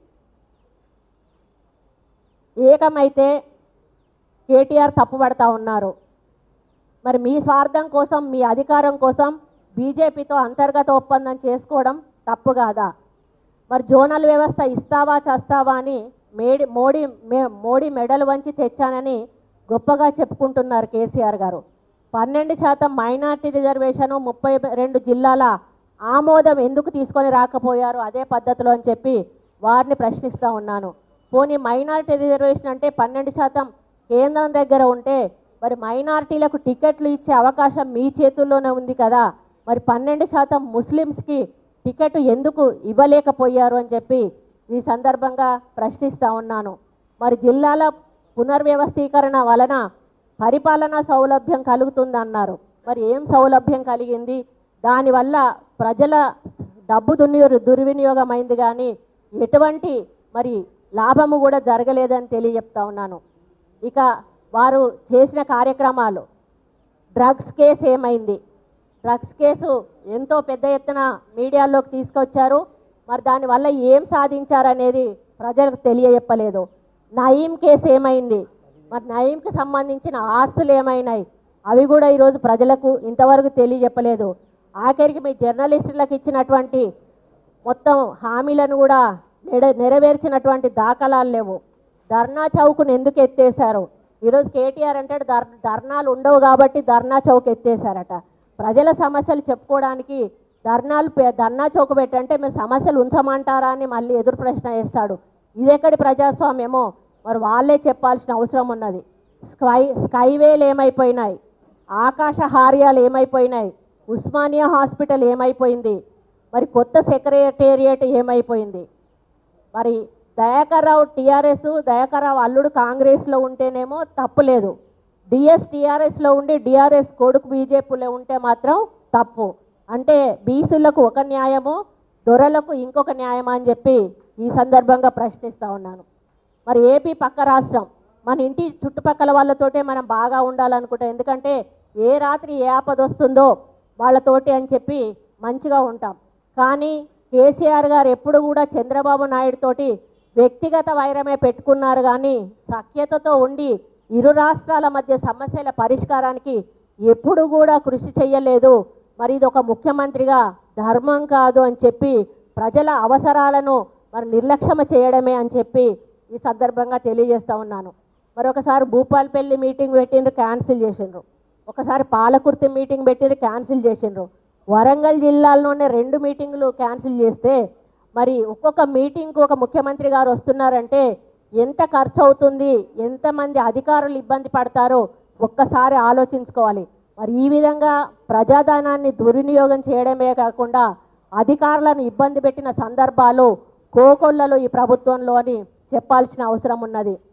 ఏకమైతే కేటీఆర్ తప్పుపడతా ఉన్నారు మరి మీ స్వార్థం కోసం మీ అధికారం కోసం బీజేపీతో అంతర్గత ఒప్పందం చేసుకోవడం తప్పు కాదా మరి జోనల్ వ్యవస్థ ఇస్తావా చస్తావా అని మేడి మోడీ మే- మోడీ మెడలు వంచి తెచ్చానని గొప్పగా చెప్పుకుంటున్నారు కేసీఆర్ గారు పన్నెండు శాతం మైనార్టీ రిజర్వేషను ముప్పై రెండు జిల్లాల ఆమోదం ఎందుకు తీసుకొని రాకపోయారు అదే పద్ధతిలో అని చెప్పి వారిని ప్రశ్నిస్తూ ఉన్నాను పోనీ మైనార్టీ రిజర్వేషన్ అంటే పన్నెండు శాతం కేంద్రం దగ్గర ఉంటే మరి మైనార్టీలకు టికెట్లు ఇచ్చే అవకాశం మీ చేతుల్లోనే ఉంది కదా మరి పన్నెండు శాతం ముస్లిమ్స్కి టికెట్ ఎందుకు ఇవ్వలేకపోయారు అని చెప్పి ఈ సందర్భంగా ప్రశ్నిస్తూ ఉన్నాను మరి జిల్లాల పునర్వ్యవస్థీకరణ వలన పరిపాలనా సౌలభ్యం కలుగుతుందన్నారు మరి ఏం సౌలభ్యం కలిగింది దానివల్ల ప్రజల డబ్బు దుర్వినియోగ దుర్వినియోగం అయింది కానీ ఎటువంటి మరి లాభము కూడా జరగలేదని తెలియజెప్తా ఉన్నాను ఇక వారు చేసిన కార్యక్రమాలు డ్రగ్స్ కేసు ఏమైంది డ్రగ్స్ కేసు ఎంతో పెద్ద ఎత్తున మీడియాలోకి తీసుకొచ్చారు మరి దానివల్ల ఏం సాధించారనేది ప్రజలకు తెలియజెప్పలేదు నయీం కేసు ఏమైంది మరి నయీంకి సంబంధించిన ఆస్తులు ఏమైనాయి అవి కూడా ఈరోజు ప్రజలకు ఇంతవరకు తెలియజెప్పలేదు ఆఖరికి మీ జర్నలిస్టులకు ఇచ్చినటువంటి మొత్తం హామీలను కూడా నెడ నెరవేర్చినటువంటి దాఖలాలు లేవు ధర్నా చౌక్ను ఎందుకు ఎత్తేశారు ఈరోజు కేటీఆర్ అంటాడు ధర్ ధర్నాలు ఉండవు కాబట్టి ధర్నా చౌక్ ఎత్తేశారట ప్రజల సమస్యలు చెప్పుకోవడానికి ధర్నాలు పె- ధర్నా చౌక్ పెట్టంటే మీరు సమస్యలు ఉంచమంటారా అని మళ్ళీ ఎదురు ప్రశ్న వేస్తాడు ఇది ఎక్కడి ప్రజాస్వామ్యమో మరి వాళ్ళే చెప్పాల్సిన అవసరం ఉన్నది స్కై స్కైవేలు ఏమైపోయినాయి ఆకాశ హార్యాలు ఏమైపోయినాయి ఉస్మానియా హాస్పిటల్ ఏమైపోయింది మరి కొత్త సెక్రటేరియట్ ఏమైపోయింది మరి దయాకర్ రావు టీఆర్ఎస్ దయాకర్ రావు అల్లుడు కాంగ్రెస్లో ఉంటేనేమో తప్పులేదు డిఎస్ టీఆర్ఎస్లో ఉండి డిఆర్ఎస్ కొడుకు బీజేపీలో ఉంటే మాత్రం తప్పు అంటే బీసీలకు ఒక న్యాయము దొరలకు ఇంకొక న్యాయమా అని చెప్పి ఈ సందర్భంగా ప్రశ్నిస్తూ ఉన్నాను మరి ఏపీ పక్క రాష్ట్రం మన ఇంటి చుట్టుపక్కల వాళ్ళతోటే మనం బాగా ఉండాలనుకుంటాం ఎందుకంటే ఏ రాత్రి ఏ ఆపద వస్తుందో వాళ్ళతోటి అని చెప్పి మంచిగా ఉంటాం కానీ కేసీఆర్ గారు ఎప్పుడు కూడా చంద్రబాబు నాయుడు తోటి వ్యక్తిగత వైరమే పెట్టుకున్నారు కానీ సఖ్యతతో ఉండి ఇరు రాష్ట్రాల మధ్య సమస్యల పరిష్కారానికి ఎప్పుడు కూడా కృషి చేయలేదు మరి ఇది ఒక ముఖ్యమంత్రిగా ధర్మం కాదు అని చెప్పి ప్రజల అవసరాలను మరి నిర్లక్ష్యం చేయడమే అని చెప్పి ఈ సందర్భంగా తెలియజేస్తా ఉన్నాను మరొకసారి భూపాల్పల్లి మీటింగ్ పెట్టిండ్రు క్యాన్సిల్ చేసిండ్రు ఒకసారి పాలకుర్తి మీటింగ్ పెట్టిండ్రు క్యాన్సిల్ చేసిండ్రు వరంగల్ జిల్లాలోనే రెండు మీటింగులు క్యాన్సిల్ చేస్తే మరి ఒక్కొక్క మీటింగ్కు ఒక ముఖ్యమంత్రి గారు వస్తున్నారంటే ఎంత ఖర్చు అవుతుంది ఎంతమంది అధికారులు ఇబ్బంది పడతారో ఒక్కసారి ఆలోచించుకోవాలి మరి ఈ విధంగా ప్రజాధనాన్ని దుర్వినియోగం చేయడమే కాకుండా అధికారులను ఇబ్బంది పెట్టిన సందర్భాలు కోకొల్లలు ఈ ప్రభుత్వంలో అని చెప్పాల్సిన అవసరం ఉన్నది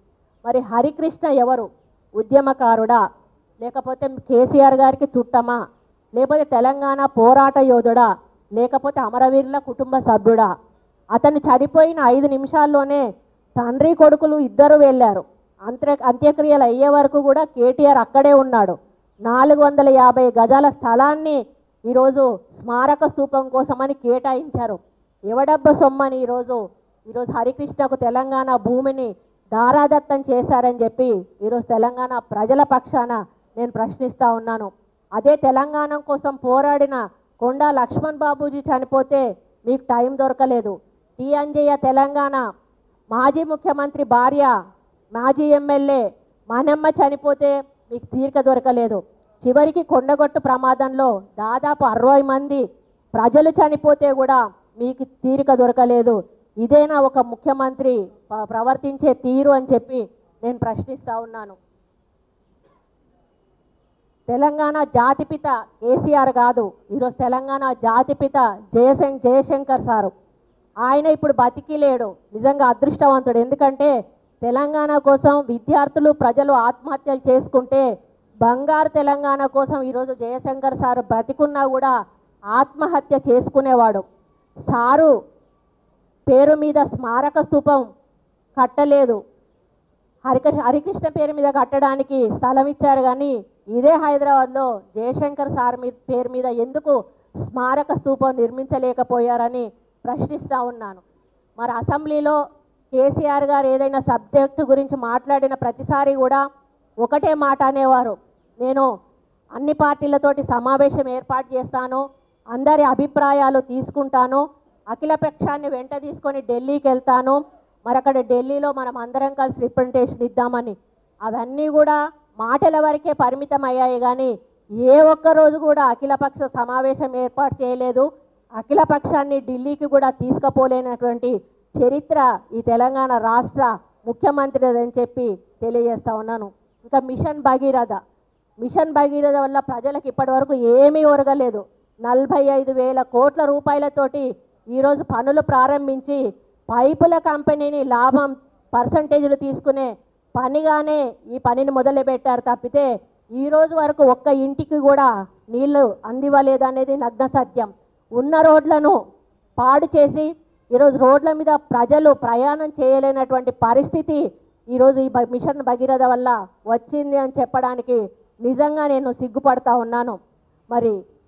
మరి హరికృష్ణ ఎవరు ఉద్యమకారుడా లేకపోతే కేసీఆర్ గారికి చుట్టమా లేకపోతే తెలంగాణ పోరాట యోధుడా లేకపోతే అమరవీరుల కుటుంబ సభ్యుడా అతను చనిపోయిన ఐదు నిమిషాల్లోనే తండ్రి కొడుకులు ఇద్దరు వెళ్ళారు అంత్య అంత్యక్రియలు అయ్యే వరకు కూడా కేటీఆర్ అక్కడే ఉన్నాడు నాలుగు వందల యాభై గజాల స్థలాన్ని ఈరోజు స్మారక స్తూపం కోసమని కేటాయించారు ఎవడబ్బ సొమ్మని ఈరోజు ఈరోజు హరికృష్ణకు తెలంగాణ భూమిని దారాదత్తం చేశారని చెప్పి ఈరోజు తెలంగాణ ప్రజల పక్షాన నేను ప్రశ్నిస్తూ ఉన్నాను అదే తెలంగాణ కోసం పోరాడిన కొండా లక్ష్మణ్ బాబూజీ చనిపోతే మీకు టైం దొరకలేదు టీ అంజయ్య తెలంగాణ మాజీ ముఖ్యమంత్రి భార్య మాజీ ఎమ్మెల్యే మనమ్మ చనిపోతే మీకు తీరిక దొరకలేదు చివరికి కొండగొట్టు ప్రమాదంలో దాదాపు అరవై మంది ప్రజలు చనిపోతే కూడా మీకు తీరిక దొరకలేదు ఇదేనా ఒక ముఖ్యమంత్రి ప- ప్రవర్తించే తీరు అని చెప్పి నేను ప్రశ్నిస్తూ ఉన్నాను తెలంగాణ జాతిపిత కేసీఆర్ కాదు ఈరోజు తెలంగాణ జాతిపిత జయశం జయశంకర్ సారు ఆయన ఇప్పుడు బతికి లేడు నిజంగా అదృష్టవంతుడు ఎందుకంటే తెలంగాణ కోసం విద్యార్థులు ప్రజలు ఆత్మహత్యలు చేసుకుంటే బంగారు తెలంగాణ కోసం ఈరోజు జయశంకర్ సారు బ్రతికున్నా కూడా ఆత్మహత్య చేసుకునేవాడు సారు పేరు మీద స్మారక స్తూపం కట్టలేదు హరిక హరికృష్ణ పేరు మీద కట్టడానికి స్థలం ఇచ్చారు కానీ ఇదే హైదరాబాద్లో జయశంకర్ సార్ మీ పేరు మీద ఎందుకు స్మారక స్తూపం నిర్మించలేకపోయారని ప్రశ్నిస్తూ ఉన్నాను మరి అసెంబ్లీలో కేసీఆర్ గారు ఏదైనా సబ్జెక్టు గురించి మాట్లాడిన ప్రతిసారి కూడా ఒకటే మాట అనేవారు నేను అన్ని పార్టీలతోటి సమావేశం ఏర్పాటు చేస్తాను అందరి అభిప్రాయాలు తీసుకుంటాను అఖిల పక్షాన్ని వెంట తీసుకొని ఢిల్లీకి వెళ్తాను మరి అక్కడ ఢిల్లీలో మనం అందరం కలిసి రిప్రజెంటేషన్ ఇద్దామని అవన్నీ కూడా మాటల వరకే పరిమితం అయ్యాయి కానీ ఏ ఒక్క రోజు కూడా అఖిలపక్ష సమావేశం ఏర్పాటు చేయలేదు అఖిల పక్షాన్ని ఢిల్లీకి కూడా తీసుకుపోలేనటువంటి చరిత్ర ఈ తెలంగాణ రాష్ట్ర ముఖ్యమంత్రిదని చెప్పి తెలియజేస్తా ఉన్నాను ఇంకా మిషన్ భగీరథ మిషన్ భగీరథ వల్ల ప్రజలకు ఇప్పటివరకు ఏమీ ఒరగలేదు నలభై ఐదు వేల కోట్ల రూపాయలతోటి ఈరోజు పనులు ప్రారంభించి పైపుల కంపెనీని లాభం పర్సంటేజ్లు తీసుకునే పనిగానే ఈ పనిని మొదలుపెట్టారు తప్పితే ఈ రోజు వరకు ఒక్క ఇంటికి కూడా నీళ్లు అందివ్వలేదనేది నగ్న సత్యం ఉన్న రోడ్లను పాడు చేసి ఈరోజు రోడ్ల మీద ప్రజలు ప్రయాణం చేయలేనటువంటి పరిస్థితి ఈరోజు ఈ బ- మిషన్ భగీరథ వల్ల వచ్చింది అని చెప్పడానికి నిజంగా నేను సిగ్గుపడతా ఉన్నాను మరి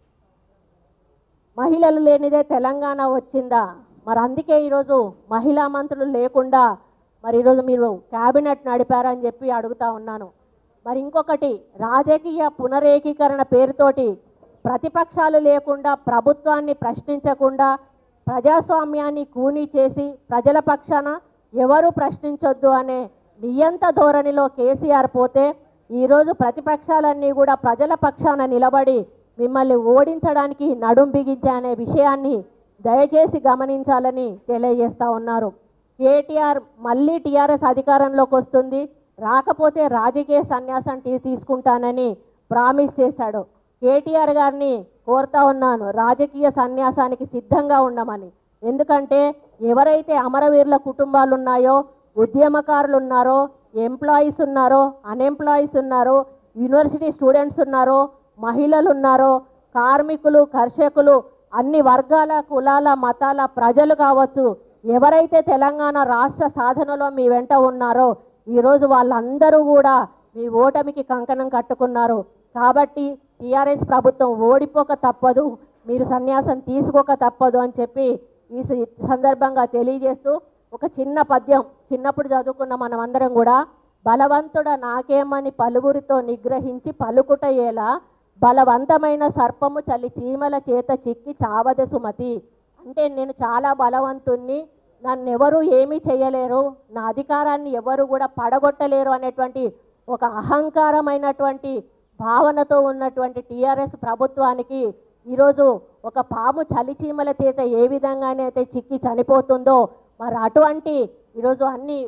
మహిళలు లేనిదే తెలంగాణ వచ్చిందా మరి అందుకే ఈరోజు మహిళా మంత్రులు లేకుండా మరి ఈరోజు మీరు క్యాబినెట్ నడిపారని చెప్పి అడుగుతా ఉన్నాను మరి ఇంకొకటి రాజకీయ పునరేకీకరణ పేరుతోటి ప్రతిపక్షాలు లేకుండా ప్రభుత్వాన్ని ప్రశ్నించకుండా ప్రజాస్వామ్యాన్ని కూనీ చేసి ప్రజల పక్షాన ఎవరు ప్రశ్నించొద్దు అనే నియంత ధోరణిలో కేసీఆర్ పోతే ఈరోజు ప్రతిపక్షాలన్నీ కూడా ప్రజల పక్షాన నిలబడి మిమ్మల్ని ఓడించడానికి నడుం బిగించే అనే విషయాన్ని దయచేసి గమనించాలని తెలియజేస్తా ఉన్నారు కేటీఆర్ మళ్ళీ టీఆర్ఎస్ అధికారంలోకి వస్తుంది రాకపోతే రాజకీయ సన్యాసం తీ- తీసుకుంటానని ప్రామిస్ చేశాడు కేటీఆర్ గారిని కోరుతా ఉన్నాను రాజకీయ సన్యాసానికి సిద్ధంగా ఉండమని ఎందుకంటే ఎవరైతే అమరవీరుల కుటుంబాలు ఉన్నాయో ఉద్యమకారులు ఉన్నారో ఎంప్లాయీస్ ఉన్నారో అన్ఎంప్లాయీస్ ఉన్నారో యూనివర్సిటీ స్టూడెంట్స్ ఉన్నారో మహిళలు ఉన్నారో కార్మికులు కర్షకులు అన్ని వర్గాల కులాల మతాల ప్రజలు కావచ్చు ఎవరైతే తెలంగాణ రాష్ట్ర సాధనలో మీ వెంట ఉన్నారో ఈరోజు వాళ్ళందరూ కూడా మీ ఓటమికి కంకణం కట్టుకున్నారు కాబట్టి టీఆర్ఎస్ ప్రభుత్వం ఓడిపోక తప్పదు మీరు సన్యాసం తీసుకోక తప్పదు అని చెప్పి ఈ స- సందర్భంగా తెలియజేస్తూ ఒక చిన్న పద్యం చిన్నప్పుడు చదువుకున్న మనం అందరం కూడా బలవంతుడ నాకేమని పలువురితో నిగ్రహించి పలుకుట ఎలా బలవంతమైన సర్పము చలి చీమల చేత చిక్కి చావద సుమతి అంటే నేను చాలా బలవంతుణ్ణి నన్ను ఎవరు ఏమీ చేయలేరు నా అధికారాన్ని ఎవరు కూడా పడగొట్టలేరు అనేటువంటి ఒక అహంకారమైనటువంటి భావనతో ఉన్నటువంటి టీఆర్ఎస్ ప్రభుత్వానికి ఈరోజు ఒక పాము చలిచీమల చేత ఏ విధంగానైతే చిక్కి చనిపోతుందో మరి అటువంటి ఈరోజు అన్ని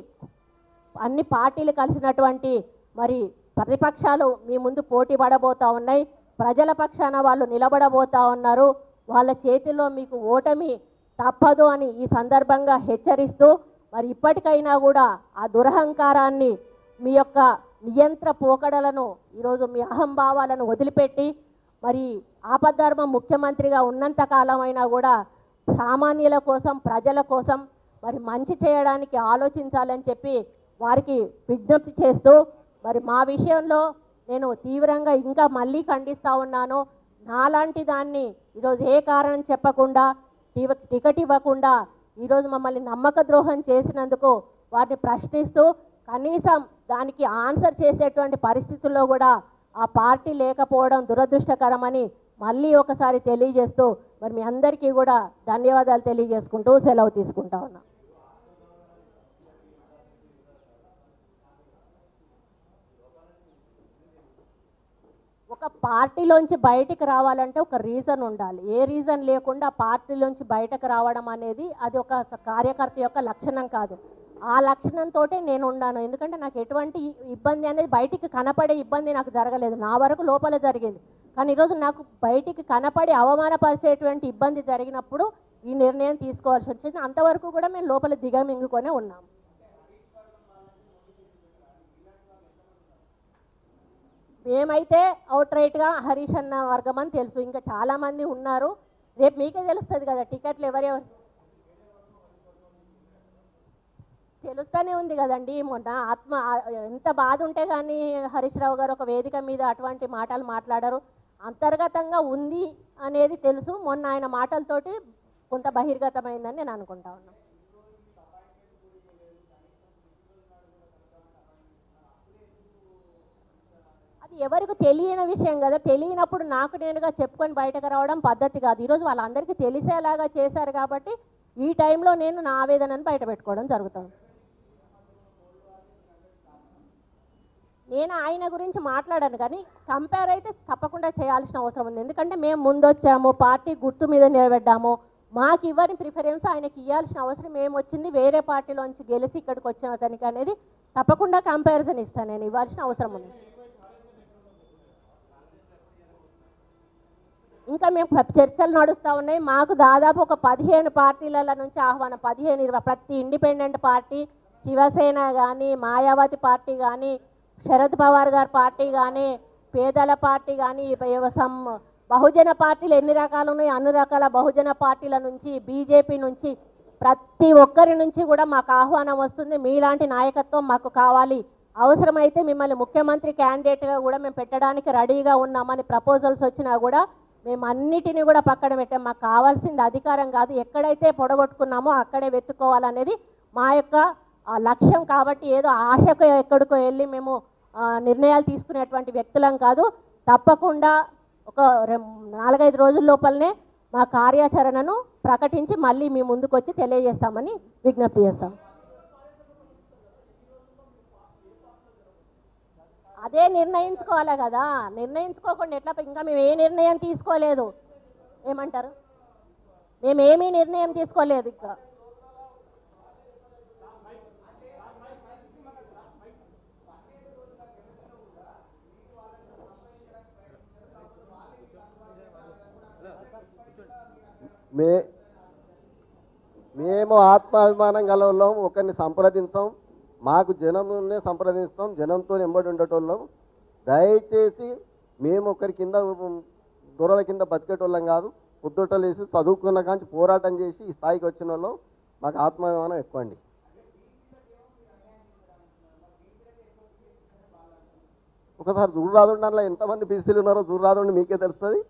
అన్ని పార్టీలు కలిసినటువంటి మరి ప్రతిపక్షాలు మీ ముందు పోటీ పడబోతా ఉన్నాయి ప్రజల పక్షాన వాళ్ళు నిలబడబోతా ఉన్నారు వాళ్ళ చేతిలో మీకు ఓటమి తప్పదు అని ఈ సందర్భంగా హెచ్చరిస్తూ మరి ఇప్పటికైనా కూడా ఆ దురహంకారాన్ని మీ యొక్క నియంత్ర పోకడలను ఈరోజు మీ అహంభావాలను వదిలిపెట్టి మరి ఆపద్ధర్మ ముఖ్యమంత్రిగా ఉన్నంత కాలమైనా కూడా సామాన్యుల కోసం ప్రజల కోసం మరి మంచి చేయడానికి ఆలోచించాలని చెప్పి వారికి విజ్ఞప్తి చేస్తూ మరి మా విషయంలో నేను తీవ్రంగా ఇంకా మళ్ళీ ఖండిస్తూ ఉన్నాను నాలాంటి దాన్ని ఈరోజు ఏ కారణం చెప్పకుండా టివ- టికెట్ ఇవ్వకుండా ఈరోజు మమ్మల్ని నమ్మక ద్రోహం చేసినందుకు వారిని ప్రశ్నిస్తూ కనీసం దానికి ఆన్సర్ చేసేటువంటి పరిస్థితుల్లో కూడా ఆ పార్టీ లేకపోవడం దురదృష్టకరమని మళ్ళీ ఒకసారి తెలియజేస్తూ మరి మీ అందరికీ కూడా ధన్యవాదాలు తెలియజేసుకుంటూ సెలవు తీసుకుంటా ఉన్నా ఒక పార్టీలోంచి బయటికి రావాలంటే ఒక రీజన్ ఉండాలి ఏ రీజన్ లేకుండా పార్టీలోంచి బయటకు రావడం అనేది అది ఒక స- కార్యకర్త యొక్క లక్షణం కాదు ఆ లక్షణంతో నేను ఉన్నాను ఎందుకంటే నాకు ఎటువంటి ఇ- ఇబ్బంది అనేది బయటికి కనపడే ఇబ్బంది నాకు జరగలేదు నా వరకు లోపల జరిగింది కానీ ఈరోజు నాకు బయటికి కనపడి అవమానపరిచేటువంటి ఇబ్బంది జరిగినప్పుడు ఈ నిర్ణయం తీసుకోవాల్సి వచ్చింది అంతవరకు కూడా మేము లోపల దిగమింగుకొనే ఉన్నాం మేమైతే అవుట్ రైట్గా హరీష్ అన్న వర్గం అని తెలుసు ఇంకా చాలా మంది ఉన్నారు రేపు మీకే తెలుస్తుంది కదా టికెట్లు ఎవరెవరు తెలుస్తూనే ఉంది కదండి మొన్న ఆత్మ ఆ- ఎంత బాధ ఉంటే కానీ హరీష్ రావు గారు ఒక వేదిక మీద అటువంటి మాటలు మాట్లాడారు అంతర్గతంగా ఉంది అనేది తెలుసు మొన్న ఆయన మాటలతోటి కొంత బహిర్గతమైందని నేను అనుకుంటా ఉన్నాను అది ఎవరికి తెలియని విషయం కదా తెలియనప్పుడు నాకు నేనుగా చెప్పుకొని బయటకు రావడం పద్ధతి కాదు ఈరోజు వాళ్ళందరికీ తెలిసేలాగా చేశారు కాబట్టి ఈ టైంలో నేను నా ఆవేదనను బయట పెట్టుకోవడం జరుగుతుంది నేను ఆయన గురించి మాట్లాడాను కానీ కంపేర్ అయితే తప్పకుండా చేయాల్సిన అవసరం ఉంది ఎందుకంటే మేము ముందొచ్చాము పార్టీ గుర్తు మీద నిలబెడ్డాము మాకు ఇవ్వని ప్రిఫరెన్స్ ఆయనకి ఇవ్వాల్సిన అవసరం ఏమొచ్చింది వేరే పార్టీలోంచి గెలిచి ఇక్కడికి వచ్చిన అతనికి అనేది తప్పకుండా కంపారిజన్ ఇస్తాను నేను ఇవ్వాల్సిన అవసరం ఉంది ఇంకా మేము ప్ర- చర్చలు నడుస్తూ ఉన్నాయి మాకు దాదాపు ఒక పదిహేను పార్టీల నుంచి ఆహ్వానం పదిహేను ఇరవై ప్రతి ఇండిపెండెంట్ పార్టీ శివసేన కానీ మాయావతి పార్టీ కానీ శరద్ పవార్ గారి పార్టీ కానీ పేదల పార్టీ కానీ వ్యవసం బహుజన పార్టీలు ఎన్ని రకాలు ఉన్నాయి అన్ని రకాల బహుజన పార్టీల నుంచి బీజేపీ నుంచి ప్రతి ఒక్కరి నుంచి కూడా మాకు ఆహ్వానం వస్తుంది మీలాంటి నాయకత్వం మాకు కావాలి అవసరమైతే మిమ్మల్ని ముఖ్యమంత్రి క్యాండిడేట్గా కూడా మేము పెట్టడానికి రెడీగా ఉన్నామని ప్రపోజల్స్ వచ్చినా కూడా మేము అన్నిటినీ కూడా పక్కన పెట్టాం మాకు కావాల్సింది అధికారం కాదు ఎక్కడైతే పొడగొట్టుకున్నామో అక్కడే వెతుక్కోవాలనేది మా యొక్క ఆ, లక్ష్యం కాబట్టి ఏదో ఆశకు ఎక్కడికో వెళ్ళి మేము ఆ, నిర్ణయాలు తీసుకునేటువంటి వ్యక్తులం కాదు తప్పకుండా ఒక రెం- నాలుగైదు రోజుల లోపలనే మా కార్యాచరణను ప్రకటించి మళ్ళీ మీ ముందుకు వచ్చి తెలియజేస్తామని విజ్ఞప్తి చేస్తాం అదే నిర్ణయించుకోవాలి కదా నిర్ణయించుకోకుండా ఎట్లా ఇంకా మేము ఏ నిర్ణయం తీసుకోలేదు ఏమంటారు మేము ఏమీ నిర్ణయం తీసుకోలేదు ఇంకా మే మేము ఆత్మాభిమానం గలవాళ్ళం ఒకరిని సంప్రదించాం మాకు జనంనే సంప్రదిస్తాం జనంతో ఎంబడి ఉండేటోళ్ళం దయచేసి మేము ఒకరి కింద దూరాల కింద బతికేటోళ్ళం కాదు పొద్దుటలు వేసి చదువుకున్న కాంచి పోరాటం చేసి ఈ స్థాయికి వచ్చిన వాళ్ళం మాకు ఆత్మాభిమానం ఎక్కువ అండి ఒకసారి చూడరాదుండి అందులో ఎంతమంది బీసీలు ఉన్నారో చూడరాదుండి మీకే తెలుస్తుంది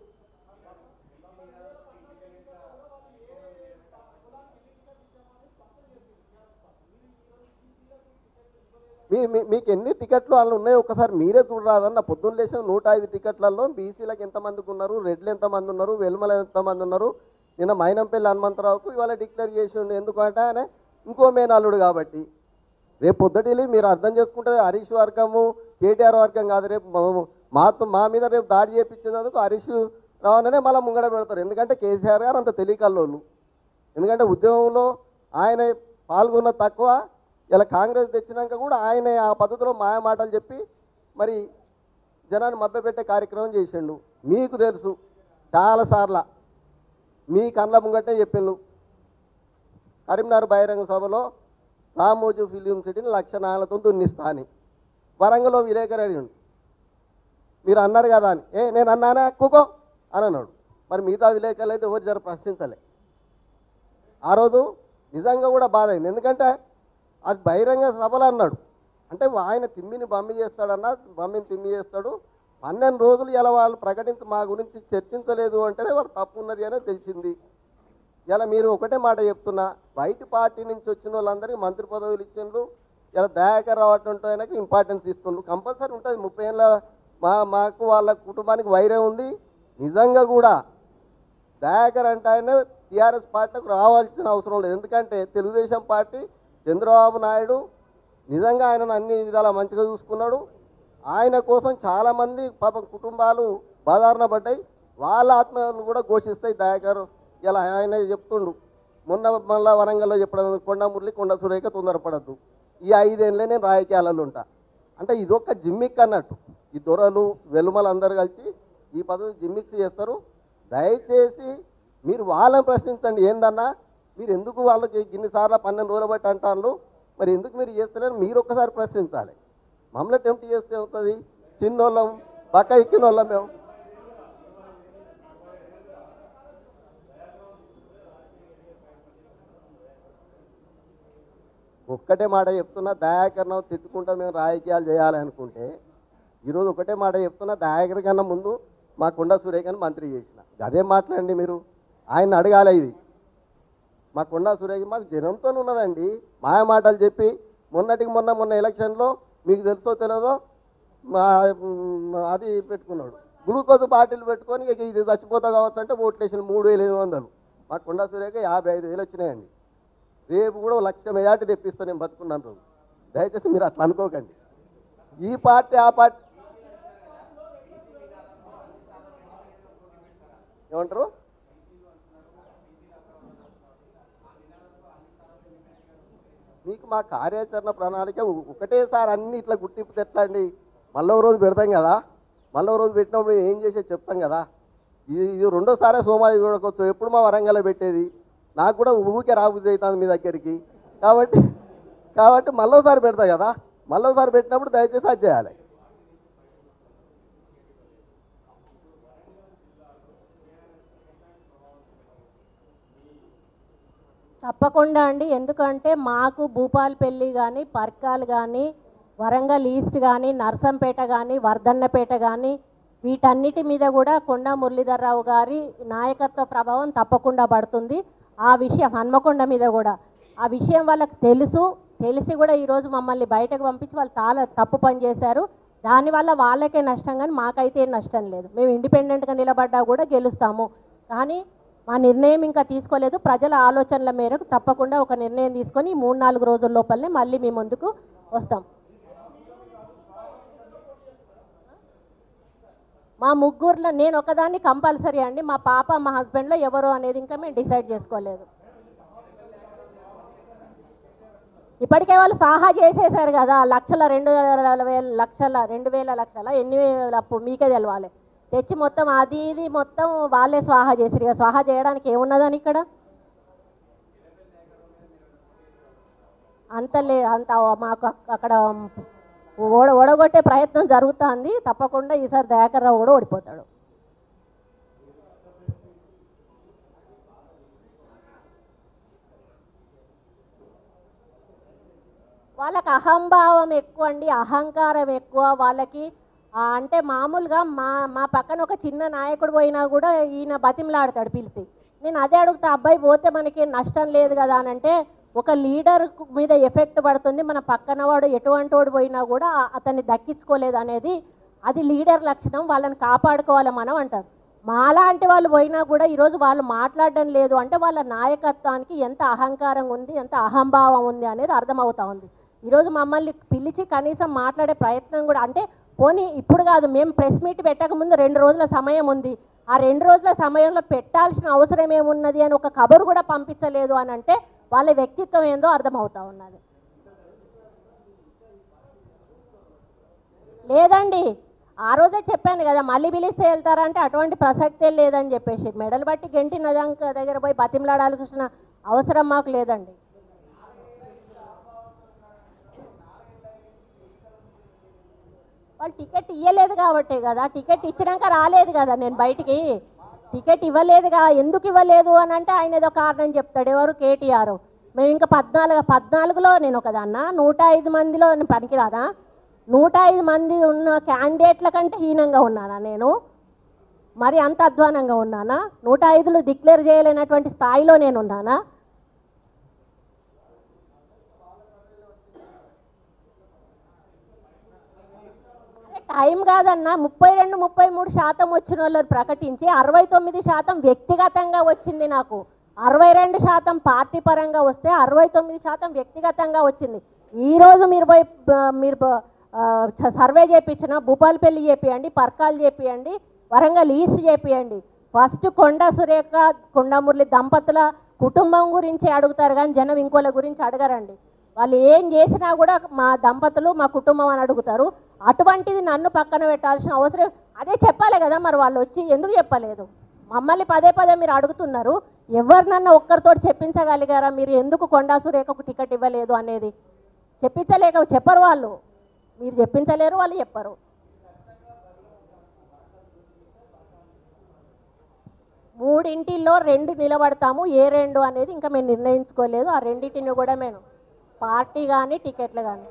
మీ మీ- మీకు ఎన్ని టికెట్లు వాళ్ళు ఉన్నాయో ఒకసారి మీరే చూడరాదన్న పొద్దున్న లేచిన నూట ఐదు టికెట్లలో బీసీలకు ఎంతమందికి ఉన్నారు రెడ్లు ఎంతమంది ఉన్నారు వెలుమల ఎంతమంది ఉన్నారు నిన్న మైనంపల్లి హనుమంతరావుకు ఇవాళ డిక్లేర్ చేసిండు ఎందుకంటే ఆయన ఇంకో మేనల్లుడు కాబట్టి రేపు పొద్దుటిల్లి మీరు అర్థం చేసుకుంటే హరీష్ వర్గము కేటీఆర్ వర్గం కాదు రేపు మా- మాతో మా మీద రేపు దాడి చేయించేందుకు హరీష్ రావననే మళ్ళీ ముంగడ పెడతారు ఎందుకంటే కేసీఆర్ గారు అంత తెలియకల్లోళ్ళు ఎందుకంటే ఉద్యమంలో ఆయన పాల్గొన్న తక్కువ ఇలా కాంగ్రెస్ తెచ్చినాక కూడా ఆయన ఆ పద్ధతిలో మాయ మాటలు చెప్పి మరి జనాన్ని మభ్యపెట్టే కార్యక్రమం చేసిండు మీకు తెలుసు చాలాసార్ల మీ కళ్ళ ముంగట్టే చెప్పిండు కరీంనగర్ బహిరంగ సభలో రామోజు ఫిలిం సిటీని లక్ష నాలుగుతో దున్నిస్తా అని వరంగల్లో విలేకరు అడిగిండు మీరు అన్నారు కదా అని ఏ నేను అన్నానా కుకో అని అన్నాడు మరి మిగతా విలేకరులు అయితే ఎవరు జర ప్రశ్నించలే ఆ రోజు నిజంగా కూడా బాధ అయింది ఎందుకంటే అది బహిరంగ సభలు అన్నాడు అంటే ఆయన తిమ్మిని బమ్మి చేస్తాడన్నా బమ్మిని తిమ్మి చేస్తాడు పన్నెండు రోజులు ఇలా వాళ్ళు ప్రకటించి మా గురించి చర్చించలేదు అంటేనే వాళ్ళు తప్పు ఉన్నది అని తెలిసింది ఇలా మీరు ఒకటే మాట చెప్తున్నా బయట పార్టీ నుంచి వచ్చిన వాళ్ళందరికీ మంత్రి పదవులు ఇచ్చిండ్రు ఇలా దయాకర్ రావటంతో ఆయనకి ఇంపార్టెన్స్ ఇస్తుండ్రు కంపల్సరీ ఉంటుంది ముప్పై ఏళ్ళ మా మాకు వాళ్ళ కుటుంబానికి వైరం ఉంది నిజంగా కూడా దయాకర్ అంటే ఆయన టీఆర్ఎస్ పార్టీకి రావాల్సిన అవసరం లేదు ఎందుకంటే తెలుగుదేశం పార్టీ చంద్రబాబు నాయుడు నిజంగా ఆయనను అన్ని విధాలా మంచిగా చూసుకున్నాడు ఆయన కోసం చాలామంది పాపం కుటుంబాలు బాధారణ పడ్డాయి వాళ్ళ ఆత్మహత్యలు కూడా ఘోషిస్తాయి దయాకర్ ఇలా ఆయన చెప్తుండు మొన్న మళ్ళా వరంగల్లో చెప్పడం కొండ మురళి కొండ సురేఖ తొందరపడద్దు ఈ ఐదేళ్ళే నేను రాజకీయాలలో ఉంటా అంటే ఇదొక జిమ్మిక్ అన్నట్టు ఈ దొరలు వెలుమలు అందరు కలిసి ఈ పదవి జిమ్మిక్స్ చేస్తారు దయచేసి మీరు వాళ్ళని ప్రశ్నించండి ఏందన్నా మీరు ఎందుకు వాళ్ళకి ఇన్నిసార్లు పన్నెండు రోజులు బట్టి అంటారు మరి ఎందుకు మీరు చేస్తలేరు మీరు ఒక్కసారి ప్రశ్నించాలి మమ్మల్ని టెంప్ట్ చేస్తే అవుతుంది చిన్నోళ్ళం పక్క ఎక్కిన వాళ్ళం మేము ఒక్కటే మాట చెప్తున్నా దయాకరణం తిట్టుకుంటా మేము రాజకీయాలు చేయాలి అనుకుంటే ఈరోజు ఒకటే మాట చెప్తున్నా దయాకర్ కన్నా ముందు మా కొండ సురేఖని మంత్రి చేసిన అదే మాట్లాడండి మీరు ఆయన అడగాలి ఇది మా కొండా సురేఖ మాకు జనంతో ఉన్నదండి మాయ మాటలు చెప్పి మొన్నటికి మొన్న మొన్న ఎలక్షన్లో మీకు తెలుసో తెలియదో మా మ్, అది పెట్టుకున్నాడు గ్లూకోజ్ బాటిల్ పెట్టుకొని ఇక ఇది చచ్చిపోతా కావచ్చు అంటే ఓట్లు వేసిన మూడు వేల ఎనిమిది వందలు మా కొండా సురేఖ యాభై ఐదు వేలు వచ్చినాయండి రేపు కూడా ఓ లక్ష మెజార్టీ తెప్పిస్తా నేను బతుకున్నాను రోజు దయచేసి మీరు అట్లా అనుకోకండి ఈ పార్టీ ఆ పార్టీ ఏమంటారు మీకు మా కార్యాచరణ ప్రణాళిక ఒ- ఒకటేసారి అన్ని ఇట్లా గుర్తింపు తెట్టండి మళ్ళీ రోజు పెడతాం కదా మళ్ళీ రోజు పెట్టినప్పుడు ఏం చేసే చెప్తాం కదా ఇది ఇది రెండోసారే సోమాజి చూడకొచ్చు ఎప్పుడు మా వరంగల్లో పెట్టేది నాకు కూడా ఊరికే రాబుద్ది అవుతుంది మీ దగ్గరికి కాబట్టి కాబట్టి మళ్ళోసారి పెడతా కదా మళ్ళోసారి పెట్టినప్పుడు దయచేసి అది చేయాలి తప్పకుండా అండి ఎందుకంటే మాకు భూపాలపల్లి కానీ పర్కాలు కానీ వరంగల్ ఈస్ట్ కానీ నర్సంపేట కానీ వర్ధన్నపేట కానీ వీటన్నిటి మీద కూడా కొండా మురళీధర్రావు గారి నాయకత్వ ప్రభావం తప్పకుండా పడుతుంది ఆ విషయం హన్మకొండ మీద కూడా ఆ విషయం వాళ్ళకి తెలుసు తెలిసి కూడా ఈరోజు మమ్మల్ని బయటకు పంపించి వాళ్ళు చాలా తప్పు పని చేశారు దానివల్ల వాళ్ళకే నష్టం కానీ మాకైతే ఏం నష్టం లేదు మేము ఇండిపెండెంట్గా నిలబడ్డా కూడా గెలుస్తాము కానీ మా నిర్ణయం ఇంకా తీసుకోలేదు ప్రజల ఆలోచనల మేరకు తప్పకుండా ఒక నిర్ణయం తీసుకొని ఈ మూడు నాలుగు రోజుల లోపలనే మళ్ళీ మీ ముందుకు వస్తాం మా ముగ్గురులో నేను ఒకదాన్ని కంపల్సరీ అండి మా పాప మా హస్బెండ్లో ఎవరు అనేది ఇంకా మేము డిసైడ్ చేసుకోలేదు ఇప్పటికే వాళ్ళు సాహా చేసేసారు కదా లక్షల రెండు వేల వేల లక్షల రెండు వేల లక్షల ఎన్ని వేల అప్పు మీకే తెలవాలి తెచ్చి మొత్తం అది ఇది మొత్తం వాళ్ళే స్వాహా చేసిరు ఇక స్వాహా చేయడానికి ఏమున్నదని ఇక్కడ అంత లే అంత మాకు అక్- అక్కడ ఓడ ఓడగొట్టే ప్రయత్నం జరుగుతుంది తప్పకుండా ఈసారి దయాకర్ రావు కూడా ఓడిపోతాడు వాళ్ళకి అహంభావం ఎక్కువ అండి అహంకారం ఎక్కువ వాళ్ళకి ఆ, అంటే మామూలుగా మా మా పక్కన ఒక చిన్న నాయకుడు పోయినా కూడా ఈయన బతిమలాడతాడు పిలిచి నేను అదే అడుగుతా అబ్బాయి పోతే మనకి నష్టం లేదు కదా అని అంటే ఒక లీడర్ మీద ఎఫెక్ట్ పడుతుంది మన పక్కన వాడు ఎటువంటి వాడు పోయినా కూడా ఆ- అతన్ని దక్కించుకోలేదు అనేది అది లీడర్ లక్షణం వాళ్ళని కాపాడుకోవాలి మనం అంటారు మాలాంటి వాళ్ళు పోయినా కూడా ఈరోజు వాళ్ళు మాట్లాడడం లేదు అంటే వాళ్ళ నాయకత్వానికి ఎంత అహంకారం ఉంది ఎంత అహంభావం ఉంది అనేది అర్థమవుతా ఉంది ఈరోజు మమ్మల్ని పిలిచి కనీసం మాట్లాడే ప్రయత్నం కూడా అంటే పోనీ ఇప్పుడు కాదు మేము ప్రెస్ మీట్ పెట్టక ముందు రెండు రోజుల సమయం ఉంది ఆ రెండు రోజుల సమయంలో పెట్టాల్సిన అవసరం ఏమున్నది అని ఒక కబురు కూడా పంపించలేదు అని అంటే వాళ్ళ వ్యక్తిత్వం ఏందో అర్థమవుతా ఉన్నది లేదండి ఆ రోజే చెప్పాను కదా మళ్ళీ పిలిస్తే వెళ్తారంటే అటువంటి ప్రసక్తే లేదని చెప్పేసి మెడలు బట్టి గెంటి నదంక దగ్గర పోయి బతిమలాడాల్సిన అవసరం మాకు లేదండి వాళ్ళు టికెట్ ఇవ్వలేదు కాబట్టే కదా టికెట్ ఇచ్చినాక రాలేదు కదా నేను బయటికి టికెట్ ఇవ్వలేదుగా ఎందుకు ఇవ్వలేదు అని అంటే ఆయన ఏదో కారణం చెప్తాడు ఎవరు కేటీఆర్ మేము ఇంకా పద్నాలుగు పద్నాలుగులో నేను ఒకదాన్నా నూట ఐదు మందిలో నేను పనికిరాదా నూట ఐదు మంది ఉన్న క్యాండిడేట్ల కంటే హీనంగా ఉన్నానా నేను మరి అంత అధ్వానంగా ఉన్నానా నూట ఐదులో డిక్లేర్ చేయలేనటువంటి స్థాయిలో నేను ఉన్నానా అరే టైం కాదన్నా ముప్పై రెండు ముప్పై మూడు శాతం వచ్చిన వాళ్ళని ప్రకటించి అరవై తొమ్మిది శాతం వ్యక్తిగతంగా వచ్చింది నాకు అరవై రెండు శాతం పార్టీ పరంగా వస్తే అరవై తొమ్మిది శాతం వ్యక్తిగతంగా వచ్చింది ఈ రోజు మీరు పోయి బ- మీరు బ- ఆ, చ- సర్వే చేయించిన భూపాలపల్లి చేపియండి పర్కాలు చేపియండి వరంగల్ ఈస్ట్ చేపియండి ఫస్ట్ కొండ సురేఖ కొండమురళి దంపతుల కుటుంబం గురించి అడుగుతారు కానీ జనం ఇంకోళ్ళ గురించి అడగరండి వాళ్ళు ఏం చేసినా కూడా మా దంపతులు మా కుటుంబం అని అడుగుతారు అటువంటిది నన్ను పక్కన పెట్టాల్సిన అవసరం అదే చెప్పాలి కదా మరి వాళ్ళు వచ్చి ఎందుకు చెప్పలేదు మమ్మల్ని పదే పదే మీరు అడుగుతున్నారు ఎవరినన్నా ఒక్కరితో చెప్పించగలిగారా మీరు ఎందుకు కొండా సురేఖకు టికెట్ ఇవ్వలేదు అనేది చెప్పించలేక చెప్పరు వాళ్ళు మీరు చెప్పించలేరు వాళ్ళు చెప్పరు మూడింటిల్లో రెండు నిలబడతాము ఏ రెండు అనేది ఇంకా మేము నిర్ణయించుకోలేదు ఆ రెండింటిని కూడా మేము పార్టీ కానీ టికెట్లు కానీ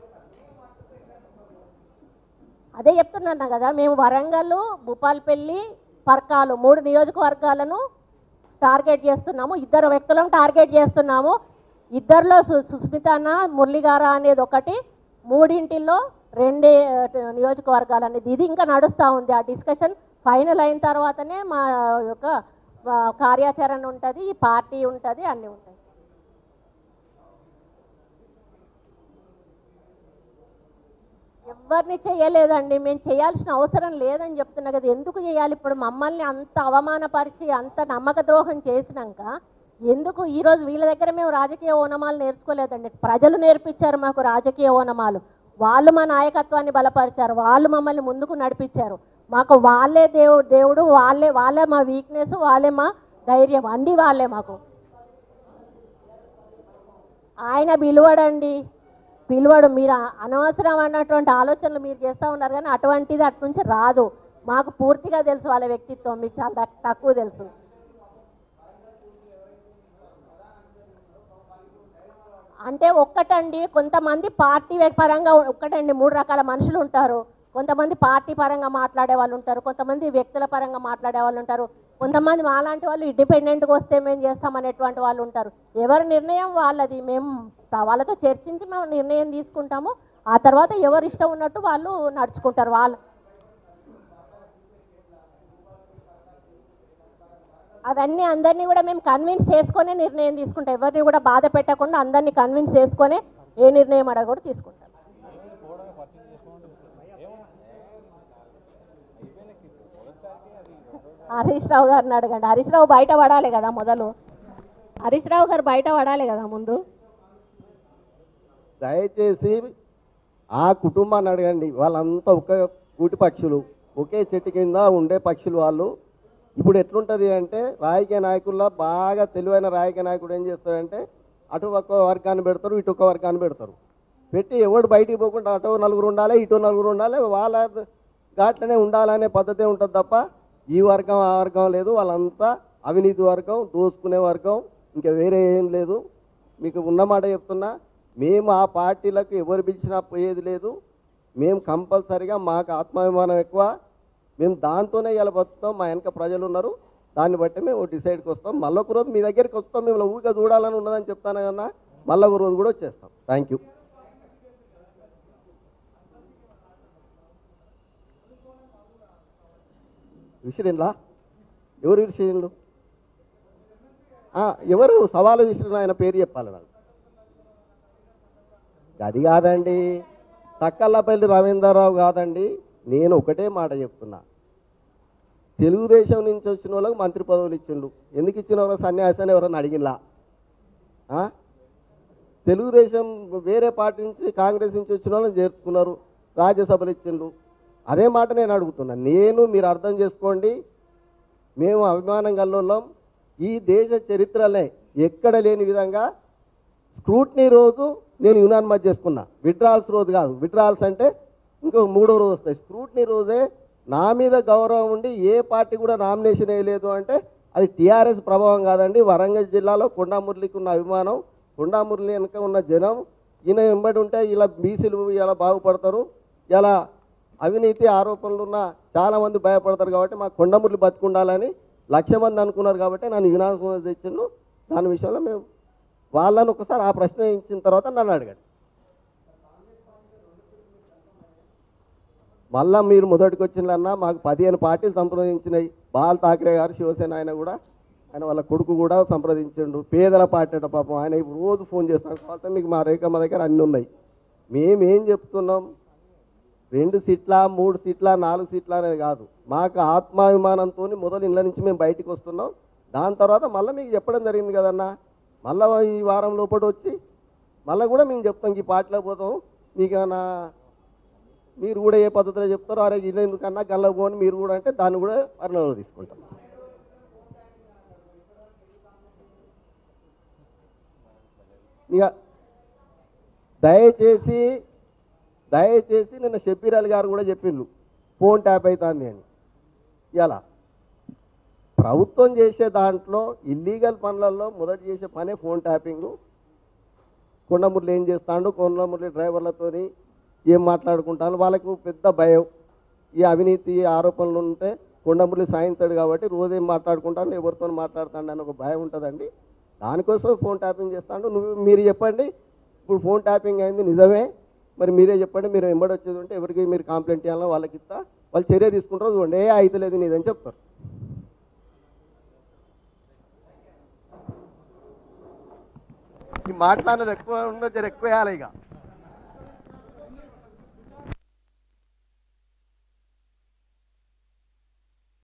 అదే చెప్తున్నాను కదా మేము వరంగల్ భూపాల్పల్లి పర్కాలు మూడు నియోజకవర్గాలను టార్గెట్ చేస్తున్నాము ఇద్దరు వ్యక్తులను టార్గెట్ చేస్తున్నాము ఇద్దరిలో సు సుస్మితాన మురళిగారా అనేది ఒకటి మూడింటిల్లో రెండే ఆ, నియోజకవర్గాలు అనేది ఇది ఇంకా నడుస్తూ ఉంది ఆ డిస్కషన్ ఫైనల్ అయిన తర్వాతనే మా యొక్క ఆ, కార్యాచరణ ఉంటుంది ఈ పార్టీ ఉంటుంది అన్నీ ఉంటాయి ఎవరిని చేయలేదండి మేము చేయాల్సిన అవసరం లేదని చెప్తున్నా కదా ఎందుకు చేయాలి ఇప్పుడు మమ్మల్ని అంత అవమానపరిచి అంత నమ్మక ద్రోహం చేసినాక ఎందుకు ఈరోజు వీళ్ళ దగ్గర మేము రాజకీయ ఓనమాలు నేర్చుకోలేదండి ప్రజలు నేర్పించారు మాకు రాజకీయ ఓనమాలు వాళ్ళు మా నాయకత్వాన్ని బలపరిచారు వాళ్ళు మమ్మల్ని ముందుకు నడిపించారు మాకు వాళ్ళే దేవుడు దేవుడు వాళ్ళే వాళ్ళే మా వీక్నెస్ వాళ్ళే మా ధైర్యం అన్నీ వాళ్ళే మాకు ఆయన పిలువడండి పిలువడు మీరు అ- అనవసరం అన్నటువంటి ఆలోచనలు మీరు చేస్తూ ఉన్నారు కానీ అటువంటిది అటు నుంచి రాదు మాకు పూర్తిగా తెలుసు వాళ్ళ వ్యక్తిత్వం మీకు చాలా తక్- తక్కువ తెలుసు అంటే ఒక్కటండి కొంతమంది పార్టీ పరంగా ఉ- ఒక్కటండి మూడు రకాల మనుషులు ఉంటారు కొంతమంది పార్టీ పరంగా మాట్లాడే వాళ్ళు ఉంటారు కొంతమంది వ్యక్తుల పరంగా మాట్లాడే వాళ్ళు ఉంటారు కొంతమంది మాలాంటి వాళ్ళు ఇండిపెండెంట్గా వస్తే మేము చేస్తామనేటువంటి వాళ్ళు ఉంటారు ఎవరి నిర్ణయం వాళ్ళది మేము వాళ్ళతో చర్చించి మేము నిర్ణయం తీసుకుంటాము ఆ తర్వాత ఎవరు ఇష్టం ఉన్నట్టు వాళ్ళు నడుచుకుంటారు వాళ్ళు అవన్నీ అందరినీ కూడా మేము కన్విన్స్ చేసుకొని నిర్ణయం తీసుకుంటాం ఎవరిని కూడా బాధ పెట్టకుండా అందరినీ కన్విన్స్ చేసుకొని ఏ నిర్ణయం అడగ కూడా తీసుకుంటాం హరీష్ రావు గారిని అడగండి హరీష్ రావు బయట పడాలి కదా మొదలు హరీష్ రావు గారు బయట పడాలి కదా ముందు దయచేసి ఆ కుటుంబాన్ని అడగండి వాళ్ళంతా ఒక కూటి పక్షులు ఒకే చెట్టు కింద ఉండే పక్షులు వాళ్ళు ఇప్పుడు ఎట్లుంటుంది అంటే రాజకీయ నాయకుల్లో బాగా తెలివైన రాజకీయ నాయకుడు ఏం చేస్తాడంటే అటు ఒక వర్గాన్ని పెడతారు ఇటు ఒక వర్గాన్ని పెడతారు పెట్టి ఎవడు బయటికి పోకుండా అటు నలుగురు ఉండాలి ఇటు నలుగురు ఉండాలి వాళ్ళ ఘాట్లనే ఉండాలనే పద్ధతే ఉంటుంది తప్ప ఈ వర్గం ఆ వర్గం లేదు వాళ్ళంతా అవినీతి వర్గం దోసుకునే వర్గం ఇంకా వేరే ఏం లేదు మీకు ఉన్నమాట చెప్తున్నా మేము ఆ పార్టీలకు ఎవరు పిలిచినా పోయేది లేదు మేము కంపల్సరిగా మాకు ఆత్మాభిమానం ఎక్కువ మేము దాంతోనే ఇలా బతుకుతాం మా వెనక ప్రజలు ఉన్నారు దాన్ని బట్టి మేము డిసైడ్కి వస్తాం మళ్ళీ ఒక రోజు మీ దగ్గరికి వస్తాం మేము ఊరిగా చూడాలని ఉన్నదని చెప్తాను కన్నా మళ్ళీ ఒక రోజు కూడా వచ్చేస్తాం థ్యాంక్ యూ విసిరిన్లా ఎవరు విసిరిండ్లు ఆ, ఎవరు సవాలు విసిరిన ఆయన పేరు చెప్పాలి నాకు అది కాదండి తక్కల్లపల్లి రవీంద్రరావు కాదండి నేను ఒకటే మాట చెప్తున్నా తెలుగుదేశం నుంచి వచ్చిన వాళ్ళకి మంత్రి పదవులు ఇచ్చిండు ఎందుకు ఇచ్చిన వాళ్ళకి సన్యాసాన్ని ఎవరైనా అడిగినలా ఆ? తెలుగుదేశం వేరే పార్టీ నుంచి కాంగ్రెస్ నుంచి వచ్చిన వాళ్ళని చేర్చుకున్నారు రాజ్యసభలు ఇచ్చిండు అదే మాట నేను అడుగుతున్నా నేను మీరు అర్థం చేసుకోండి మేము అభిమానం గల్లోళ్ళం ఈ దేశ చరిత్రలే ఎక్కడ లేని విధంగా స్క్రూట్నీ రోజు నేను యునానిమస్ చేసుకున్నా విడ్రాల్స్ రోజు కాదు విడ్రాల్స్ అంటే ఇంకో మూడో రోజు వస్తాయి స్క్రూట్నీ రోజే నా మీద గౌరవం ఉండి ఏ పార్టీ కూడా నామినేషన్ వేయలేదు అంటే అది టీఆర్ఎస్ ప్రభావం కాదండి వరంగల్ జిల్లాలో కొండామురళికి ఉన్న అభిమానం కొండామురళి వెనుక ఉన్న జనం ఈయన వెంబడి ఉంటే ఇలా బీసీలు ఇలా బాగుపడతారు ఇలా అవినీతి ఆరోపణలు ఉన్న చాలామంది భయపడతారు కాబట్టి మా కొండమురళి బతుకుండాలని లక్ష మంది అనుకున్నారు కాబట్టి నన్ను యునానిమస్ తెచ్చిండు దాని విషయంలో మేము వాళ్ళని ఒకసారి ఆ ప్రశ్న ఇచ్చిన తర్వాత నన్ను అడగండి మళ్ళా మీరు మొదటికి వచ్చిందన్నా మాకు పదిహేను పార్టీలు సంప్రదించినాయి బాల్ ఠాక్రే గారు శివసేన ఆయన కూడా ఆయన వాళ్ళ కొడుకు కూడా సంప్రదించిండు పేదల పార్టీ అట పాపం ఆయన ఇప్పుడు రోజు ఫోన్ చేస్తున్నాడు కాబట్టి మీకు మా రేఖమ్మ దగ్గర అన్నీ ఉన్నాయి మేమేం చెప్తున్నాం రెండు సీట్ల మూడు సీట్ల నాలుగు సీట్ల అనేది కాదు మాకు ఆత్మాభిమానంతో మొదలు ఇళ్ళ నుంచి మేము బయటికి వస్తున్నాం దాని తర్వాత మళ్ళీ మీకు చెప్పడం జరిగింది కదన్నా మళ్ళీ ఈ వారం లోపల వచ్చి మళ్ళీ కూడా మేము చెప్తాం ఈ పార్టీలో పోతాం మీకు ఏమైనా మీరు కూడా ఏ పద్ధతిలో చెప్తారో అరే ఇది ఎందుకన్నా గల్ల పోని మీరు కూడా అంటే దాన్ని కూడా పరిణామంలో తీసుకుంటాం ఇక దయచేసి దయచేసి నిన్న షబ్బీర్ అలీ గారు కూడా చెప్పిండ్రు ఫోన్ ట్యాప్ అవుతుంది అని ఇలా ప్రభుత్వం చేసే దాంట్లో ఇల్లీగల్ పనులలో మొదటి చేసే పనే ఫోన్ ట్యాపింగ్ కొండమురళి ఏం చేస్తాడు కొండమురళి డ్రైవర్లతోని ఏం మాట్లాడుకుంటాను వాళ్ళకు పెద్ద భయం ఈ అవినీతి ఆరోపణలు ఉంటే కొండమురళి సాయించాడు కాబట్టి రోజు ఏం మాట్లాడుకుంటాను ఎవరితో మాట్లాడతాడు అని ఒక భయం ఉంటుందండి దానికోసం ఫోన్ ట్యాపింగ్ చేస్తాడు నువ్వు మీరు చెప్పండి ఇప్పుడు ఫోన్ ట్యాపింగ్ అయింది నిజమే మరి మీరే చెప్పండి మీరు ఎంబడి వచ్చేది ఉంటే ఎవరికి మీరు కంప్లైంట్ చేయాలో వాళ్ళకి ఇస్తా వాళ్ళు చర్య తీసుకుంటారు చూడండి ఏ అయితే లేదు నీదని చెప్తారు ఈ మాట్లాడిన ఎక్కువ ఉన్న జర ఎక్కువ వేయాలి ఇక